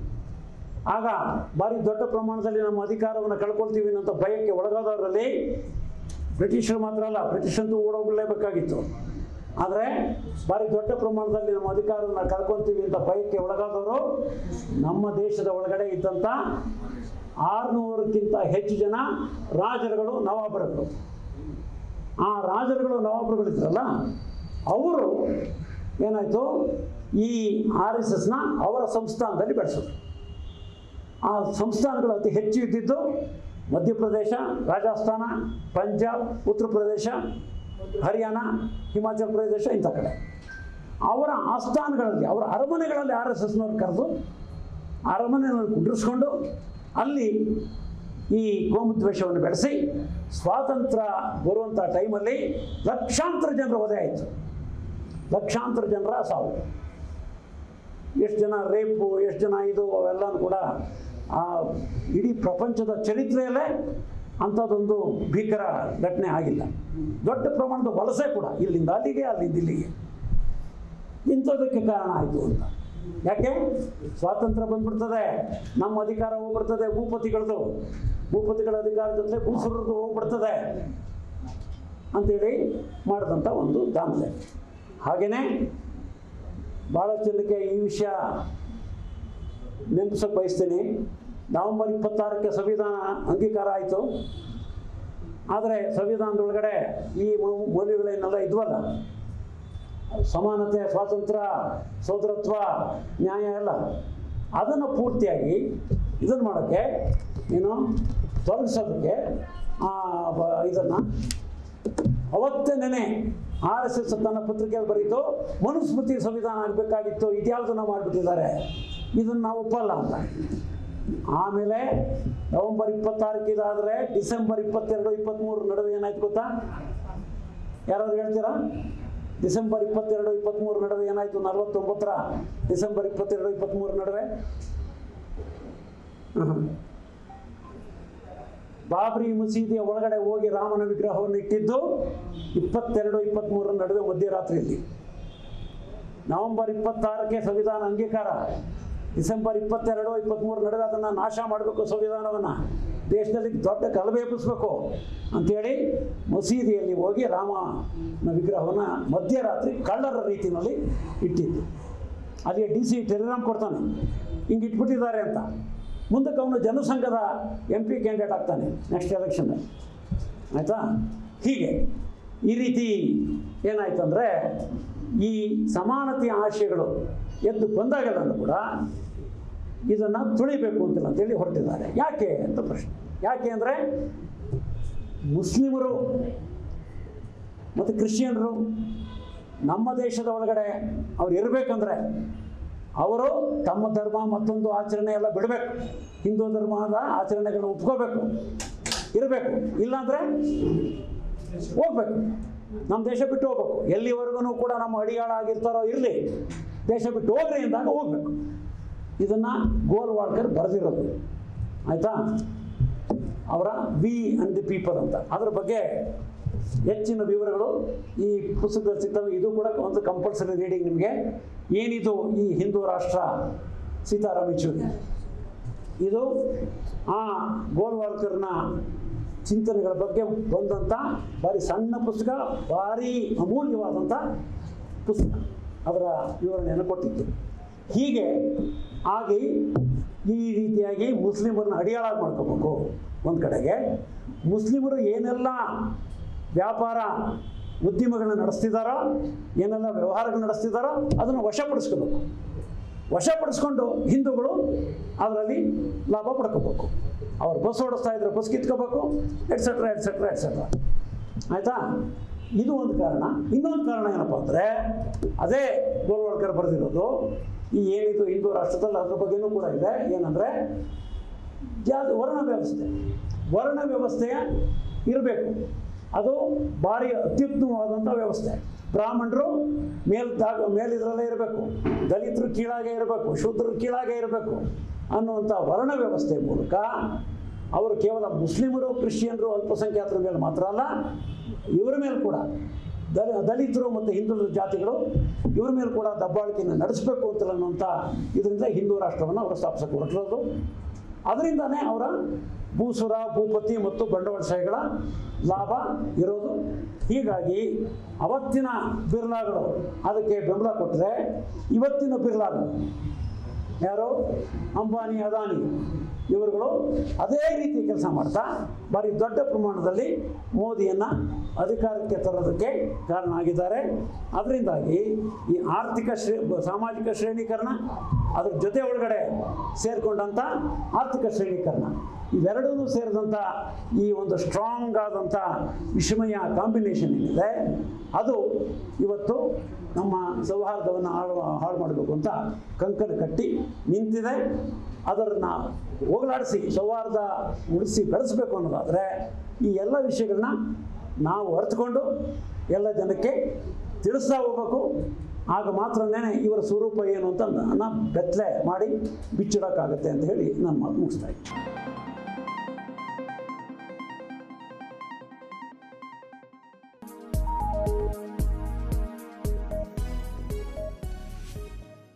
ಆಗ ಭಾರಿ ದೊಡ್ಡ ಪ್ರಮಾಣದಲ್ಲಿ ನಮ್ಮ ಅಧಿಕಾರವನ್ನು ಕಳ್ಕೊಳ್ತೀವಿ ಅನ್ನೋ ಭಯಕ್ಕೆ ಒಳಗಾದವರಲ್ಲಿ ಬ್ರಿಟಿಷರು ಮಾತ್ರ ಅಲ್ಲ ಬ್ರಿಟಿಷಂತೂ ಓಡೋಗ್ಲೇಬೇಕಾಗಿತ್ತು ಆದರೆ ಭಾರಿ ದೊಡ್ಡ ಪ್ರಮಾಣದಲ್ಲಿ ನಮ್ಮ ಅಧಿಕಾರವನ್ನು ಕಳ್ಕೊತೀವಿ ಅಂತ ಭಯಕ್ಕೆ ಒಳಗಾದವರು ನಮ್ಮ ದೇಶದ ಒಳಗಡೆ ಇದ್ದಂಥ ಆರುನೂರಕ್ಕಿಂತ ಹೆಚ್ಚು ಜನ ರಾಜರುಗಳು ನವಾಬರುಗಳು ಆ ರಾಜರುಗಳು ನವಾಬರುಗಳಿದ್ರಲ್ಲ ಅವರು ಏನಾಯಿತು ಈ ಆರ್ ಎಸ್ ಎಸ್ನ ಅವರ ಸಂಸ್ಥಾನದಲ್ಲಿ ಬೆಳೆಸಿದ್ರು ಆ ಸಂಸ್ಥಾನಗಳು ಅತಿ ಹೆಚ್ಚು ಇದ್ದಿದ್ದು ಮಧ್ಯಪ್ರದೇಶ ರಾಜಸ್ಥಾನ ಪಂಜಾಬ್ ಉತ್ತರ ಪ್ರದೇಶ ಹರಿಯಾಣ ಹಿಮಾಚಲ ಪ್ರದೇಶ ಇಂಥ ಕಡೆ ಅವರ ಆಸ್ಥಾನಗಳಲ್ಲಿ ಅವರ ಅರಮನೆಗಳಲ್ಲಿ ಆರ್ ಎಸ್ ಎಸ್ನವ್ರು ಕರೆದು ಅರಮನೆಯಲ್ಲಿ ಕುಂಡ್ರಿಸ್ಕೊಂಡು ಅಲ್ಲಿ ಈ ಗೋಮುದ್ವೇಷವನ್ನು ಬೆಳೆಸಿ ಸ್ವಾತಂತ್ರ್ಯ ಬರುವಂಥ ಟೈಮಲ್ಲಿ ಲಕ್ಷಾಂತರ ಜನರ ವಧೆ ಆಯಿತು ಲಕ್ಷಾಂತರ ಜನರ ಸಾವು ಎಷ್ಟು ಜನ ರೇಪು ಎಷ್ಟು ಜನ ಇದು ಅವೆಲ್ಲನೂ ಕೂಡ ಆ ಇಡೀ ಪ್ರಪಂಚದ ಚರಿತ್ರೆಯಲ್ಲೇ ಅಂಥದ್ದೊಂದು ಭೀಕರ ಘಟನೆ ಆಗಿಲ್ಲ ದೊಡ್ಡ ಪ್ರಮಾಣದ ವಲಸೆ ಕೂಡ ಇಲ್ಲಿಂದ ಅಲ್ಲಿಗೆ ಅಲ್ಲಿಂದ ಇಲ್ಲಿಗೆ ಇಂಥದಕ್ಕೆ ಕಾರಣ ಆಯಿತು ಅಂತ ಯಾಕೆ ಸ್ವಾತಂತ್ರ್ಯ ಬಂದ್ಬಿಡ್ತದೆ ನಮ್ಮ ಅಧಿಕಾರ ಹೋಗ್ಬಿಡ್ತದೆ ಭೂಪತಿಗಳದು ಭೂಪತಿಗಳ ಅಧಿಕಾರ ಜೊತೆ ಭೂಸುರದ್ದು ಹೋಗ್ಬಿಡ್ತದೆ ಅಂತೇಳಿ ಮಾಡಿದಂಥ ಒಂದು ದಾಂಧಲೆ ಹಾಗೆಯೇ ಭಾಳ ಜನಕ್ಕೆ ಈ ವಿಷಯ ನೆನಪಿಸೋಕೆ ಬಯಸ್ತೀನಿ ನವೆಂಬರ್ ಇಪ್ಪತ್ತಾರಕ್ಕೆ ಸಂವಿಧಾನ ಅಂಗೀಕಾರ ಆಯಿತು ಆದರೆ ಸಂವಿಧಾನದೊಳಗಡೆ ಈ ಮೌ- ಮೌಲ್ಯಗಳೇನೆಲ್ಲ ಇದ್ವಲ್ಲ ಸಮಾನತೆ ಸ್ವಾತಂತ್ರ್ಯ ಸೋದರತ್ವ ನ್ಯಾಯ ಎಲ್ಲ ಅದನ್ನು ಪೂರ್ತಿಯಾಗಿ ಇದನ್ನು ಮಾಡೋಕ್ಕೆ ಏನು ತೊಲಗಿಸೋದಕ್ಕೆ ಇದನ್ನು ಅವತ್ತೇ ನೆನೆ ಆರ್ ಎಸ್ ಎಸ್ ತನ್ನ ಪತ್ರಿಕೆಯಲ್ಲಿ ಬರೀತು ಮನುಸ್ಮೃತಿ ಸಂವಿಧಾನ ಆಗಬೇಕಾಗಿತ್ತು ಇದ್ಯಾವುದನ್ನು ಮಾಡಿಬಿಟ್ಟಿದ್ದಾರೆ ಇದನ್ನು ನಾವು ಒಪ್ಪಲ್ಲ ಅಂತ ಆಮೇಲೆ ನವೆಂಬರ್ ಇಪ್ಪತ್ತಾರಕ್ಕೆ ಇದಾದರೆ ಡಿಸೆಂಬರ್ ಇಪ್ಪತ್ತೆರಡು ಇಪ್ಪತ್ತ್ಮೂರು ನಡುವೆ ಏನಾಯ್ತು ಗೊತ್ತಾ ಯಾರಾದ್ರು ಹೇಳ್ತೀರಾ ಡಿಸೆಂಬರ್ ಇಪ್ಪತ್ತೆರಡು ಇಪ್ಪತ್ತ್ಮೂರು ನಡುವೆ ಏನಾಯಿತು ನಲವತ್ತೊಂಬತ್ತರ ಡಿಸೆಂಬರ್ ಇಪ್ಪತ್ತೆರಡು ಇಪ್ಪತ್ತ್ಮೂರು ನಡುವೆ ಹ್ಮ್. ಬಾಬ್ರಿ ಮಸೀದಿಯ ಒಳಗಡೆ ಹೋಗಿ ರಾಮನ ವಿಗ್ರಹವನ್ನು ಇಟ್ಟಿದ್ದು ಇಪ್ಪತ್ತೆರಡು ಇಪ್ಪತ್ತ್ಮೂರರ ನಡುವೆ ಮಧ್ಯರಾತ್ರಿಯಲ್ಲಿ ನವೆಂಬರ್ ಇಪ್ಪತ್ತಾರಕ್ಕೆ ಸಂವಿಧಾನ ಅಂಗೀಕಾರ ಡಿಸೆಂಬರ್ ಇಪ್ಪತ್ತೆರಡು ಇಪ್ಪತ್ತ್ಮೂರು ನಡುವೆ ಅದನ್ನು ನಾಶ ಮಾಡಬೇಕು ಸಂವಿಧಾನವನ್ನು ದೇಶದಲ್ಲಿ ದೊಡ್ಡ ಗಲಭೆ ಎಬ್ಬಿಸ್ಬೇಕು ಅಂಥೇಳಿ ಮಸೀದಿಯಲ್ಲಿ ಹೋಗಿ ರಾಮನ ವಿಗ್ರಹವನ್ನು ಮಧ್ಯರಾತ್ರಿ ಕಳ್ಳರ ರೀತಿಯಲ್ಲಿ ಇಟ್ಟಿದ್ದು ಅಲ್ಲಿಗೆ ಡಿ ಸಿ ಟೆಲಿಗ್ರಾಮ್ ಕೊಡ್ತಾನೆ ಹಿಂಗೆ ಇಟ್ಬಿಟ್ಟಿದ್ದಾರೆ ಅಂತ ಮುಂದಕ್ಕೆ ಅವನು ಜನಸಂಘದ ಎಂ ಪಿ ಕ್ಯಾಂಡಿಡೇಟ್ ಆಗ್ತಾನೆ ನೆಕ್ಸ್ಟ್ ಎಲೆಕ್ಷನ್ನಲ್ಲಿ ಆಯಿತಾ ಹೀಗೆ ಈ ರೀತಿ ಏನಾಯ್ತು ಅಂದರೆ ಈ ಸಮಾನತೆಯ ಆಶಯಗಳು ಎದ್ದು ಬಂದಾಗೆಲ್ಲನೂ ಕೂಡ ಇದನ್ನು ತುಳಿಬೇಕು ಅಂತಿಲ್ಲ ಅಂತೇಳಿ ಹೊರಟಿದ್ದಾರೆ ಯಾಕೆ ಅಂತ ಪ್ರಶ್ನೆ ಯಾಕೆ ಅಂದರೆ ಮುಸ್ಲಿಮರು ಮತ್ತು ಕ್ರಿಶ್ಚಿಯನ್ರು ನಮ್ಮ ದೇಶದ ಒಳಗಡೆ ಅವ್ರು ಇರಬೇಕಂದ್ರೆ ಅವರು ತಮ್ಮ ಧರ್ಮ ಮತ್ತೊಂದು ಆಚರಣೆ ಎಲ್ಲ ಬಿಡಬೇಕು ಹಿಂದೂ ಧರ್ಮದ ಆಚರಣೆಗಳನ್ನ ಒಪ್ಕೋಬೇಕು ಇರಬೇಕು ಇಲ್ಲಾಂದರೆ ಹೋಗ್ಬೇಕು ನಮ್ಮ ದೇಶ ಬಿಟ್ಟು ಹೋಗ್ಬೇಕು ಎಲ್ಲಿವರೆಗೂ ಕೂಡ ನಮ್ಮ ಅಡಿಯಾಳ ಆಗಿರ್ತಾರೋ ಇರಲಿ ದೇಶ ಬಿಟ್ಟು ಹೋಗ್ರಿ ಅಂದಾಗ ಹೋಗ್ಬೇಕು ಇದನ್ನು ಗೋಲ್ವಾಳ್ಕರ್ ಬರೆದಿರೋದು ಆಯಿತಾ ಅವರ ವಿ ಅಂಡ್ ದಿ ಪೀಪಲ್ ಅಂತ ಅದ್ರ ಬಗ್ಗೆ ಹೆಚ್ಚಿನ ವಿವರಗಳು ಈ ಪುಸ್ತಕದಲ್ಲಿ ಸಿಗ್ತವೆ ಇದು ಕೂಡ ಒಂದು ಕಂಪಲ್ಸರಿ ರೀಡಿಂಗ್ ನಿಮಗೆ ಏನಿದು ಈ ಹಿಂದೂ ರಾಷ್ಟ್ರ ಸೀತಾರಾಮ್ ಯೆಚೂರಿ ಇದು ಆ ಗೋಲ್ವಾಲ್ಕರ್ನ ಚಿಂತನೆಗಳ ಬಗ್ಗೆ ಬಂದಂಥ ಭಾರಿ ಸಣ್ಣ ಪುಸ್ತಕ ಭಾರಿ ಅಮೂಲ್ಯವಾದಂಥ ಪುಸ್ತಕ ಅದರ ವಿವರಣೆಯನ್ನು ಕೊಟ್ಟಿತ್ತು ಹೀಗೆ ಆಗಿ ಈ ರೀತಿಯಾಗಿ ಮುಸ್ಲಿಮರನ್ನ ಅಡಿಯಾಳಾಗಿ ಮಾಡ್ಕೋಬೇಕು ಒಂದು ಕಡೆಗೆ ಮುಸ್ಲಿಮರು ಏನೆಲ್ಲ ವ್ಯಾಪಾರ ಉದ್ಯಮಗಳನ್ನ ನಡೆಸ್ತಿದ್ದಾರೋ ಏನೆಲ್ಲ ವ್ಯವಹಾರಗಳು ನಡೆಸ್ತಿದ್ದಾರೋ ಅದನ್ನು ವಶಪಡಿಸ್ಕೋಬೇಕು ವಶಪಡಿಸ್ಕೊಂಡು ಹಿಂದೂಗಳು ಅದರಲ್ಲಿ ಲಾಭ ಪಡ್ಕೋಬೇಕು ಅವ್ರು ಬಸ್ ಓಡಿಸ್ತಾ ಇದ್ರೆ ಬಸ್ ಕಿತ್ಕೋಬೇಕು ಎಟ್ಸೆಟ್ರಾ ಎಟ್ಸೆಟ್ರಾ ಎಟ್ಸೆಟ್ರಾ ಆಯಿತಾ ಇದು ಒಂದು ಕಾರಣ ಇನ್ನೊಂದು ಕಾರಣ ಏನಪ್ಪ ಅಂದರೆ ಅದೇ ಗೋಲ್ವಲ್ಕರ್ ಬರೆದಿರೋದು ಈ ಏನಿದು ಹಿಂದೂ ರಾಷ್ಟ್ರದಲ್ಲಿ ಅದ್ರ ಬಗ್ಗೆನೂ ಕೂಡ ಇದೆ ಏನಂದರೆ ಜಾತಿ ವರ್ಣ ವ್ಯವಸ್ಥೆ ವರ್ಣ ವ್ಯವಸ್ಥೆಯ ಇರಬೇಕು ಅದು ಭಾರಿ ಅತ್ಯುತ್ತಮವಾದಂಥ ವ್ಯವಸ್ಥೆ ಬ್ರಾಹ್ಮಣರು ಮೇಲ್ದಾಗ ಮೇಲಿದ್ರಲ್ಲೇ ಇರಬೇಕು ದಲಿತರು ಕೀಳಾಗೆ ಇರಬೇಕು ಶೂದ್ರರು ಕೀಳಾಗೆ ಇರಬೇಕು ಅನ್ನುವಂಥ ವರ್ಣ ವ್ಯವಸ್ಥೆ ಮೂಲಕ ಅವರು ಕೇವಲ ಮುಸ್ಲಿಮರು ಕ್ರಿಶ್ಚಿಯನ್ರು ಅಲ್ಪಸಂಖ್ಯಾತರ ಮೇಲೆ ಮಾತ್ರ ಅಲ್ಲ ಇವರ ಮೇಲೆ ಕೂಡ ದಲಿ ದಲಿತರು ಮತ್ತು ಹಿಂದುಳಿದ ಜಾತಿಗಳು ಇವ್ರ ಮೇಲೆ ಕೂಡ ದಬ್ಬಾಳಿಕೆಯನ್ನು ನಡೆಸಬೇಕು ಅಂತ ಅನ್ನುವಂಥ ಇದರಿಂದ ಹಿಂದೂ ರಾಷ್ಟ್ರವನ್ನು ಅವರು ಸ್ಥಾಪಿಸಕ್ಕೆ ಹೊರಟಿರೋದು ಅದರಿಂದನೇ ಅವರ ಭೂಸುರ ಭೂಪತಿ ಮತ್ತು ಬಂಡವಾಳಶಾಹಿಗಳ ಲಾಭ ಇರೋದು ಹೀಗಾಗಿ ಅವತ್ತಿನ ಬಿರ್ಲಾಗಳು ಅದಕ್ಕೆ ಬೆಂಬಲ ಕೊಟ್ಟರೆ ಇವತ್ತಿನ ಬಿರ್ಲಾಗಳು ಯಾರು ಅಂಬಾನಿ ಅದಾನಿ ಇವರುಗಳು ಅದೇ ರೀತಿ ಕೆಲಸ ಮಾಡ್ತಾ ಭಾರಿ ದೊಡ್ಡ ಪ್ರಮಾಣದಲ್ಲಿ ಮೋದಿಯನ್ನು ಅಧಿಕಾರಕ್ಕೆ ತರೋದಕ್ಕೆ ಕಾರಣ ಆಗಿದ್ದಾರೆ ಅದರಿಂದಾಗಿ ಈ ಆರ್ಥಿಕ ಶ್ರೇ ಸಾಮಾಜಿಕ ಶ್ರೇಣೀಕರಣ ಅದ್ರ ಜೊತೆ ಒಳಗಡೆ ಸೇರಿಕೊಂಡಂಥ ಆರ್ಥಿಕ ಶ್ರೇಣೀಕರಣ ಇವೆರಡೂ ಸೇರಿದಂಥ ಈ ಒಂದು ಸ್ಟ್ರಾಂಗ್ ಆದಂಥ ವಿಷಮಯ ಕಾಂಬಿನೇಷನ್ ಏನಿದೆ ಅದು ಇವತ್ತು ನಮ್ಮ ಸೌಹಾರ್ದವನ್ನು ಹಾಳು ಹಾಳು ಮಾಡಬೇಕು ಅಂತ ಕಂಕಣ ಕಟ್ಟಿ ನಿಂತಿದೆ ಅದನ್ನು ಹೋಗಲಾಡಿಸಿ ಸೌಹಾರ್ದ ಉಳಿಸಿ ಬೆಳೆಸಬೇಕು ಅನ್ನೋದಾದರೆ ಈ ಎಲ್ಲ ವಿಷಯಗಳನ್ನ ನಾವು ಅರ್ಥಕೊಂಡು ಎಲ್ಲ ಜನಕ್ಕೆ ತಿಳಿಸ್ತಾ ಹೋಗ್ಬೇಕು ಆಗ ಮಾತ್ರನೇ ಇವರ ಸ್ವರೂಪ ಏನು ಅಂತ ನಾನು ಬೆತ್ತಲೆ ಮಾಡಿ ಬಿಚ್ಚಿಡೋಕ್ಕಾಗತ್ತೆ ಅಂತ ಹೇಳಿ ನಾನು ಮಾತು ಮುಗಿಸ್ತಾ ಇದ್ದೀನಿ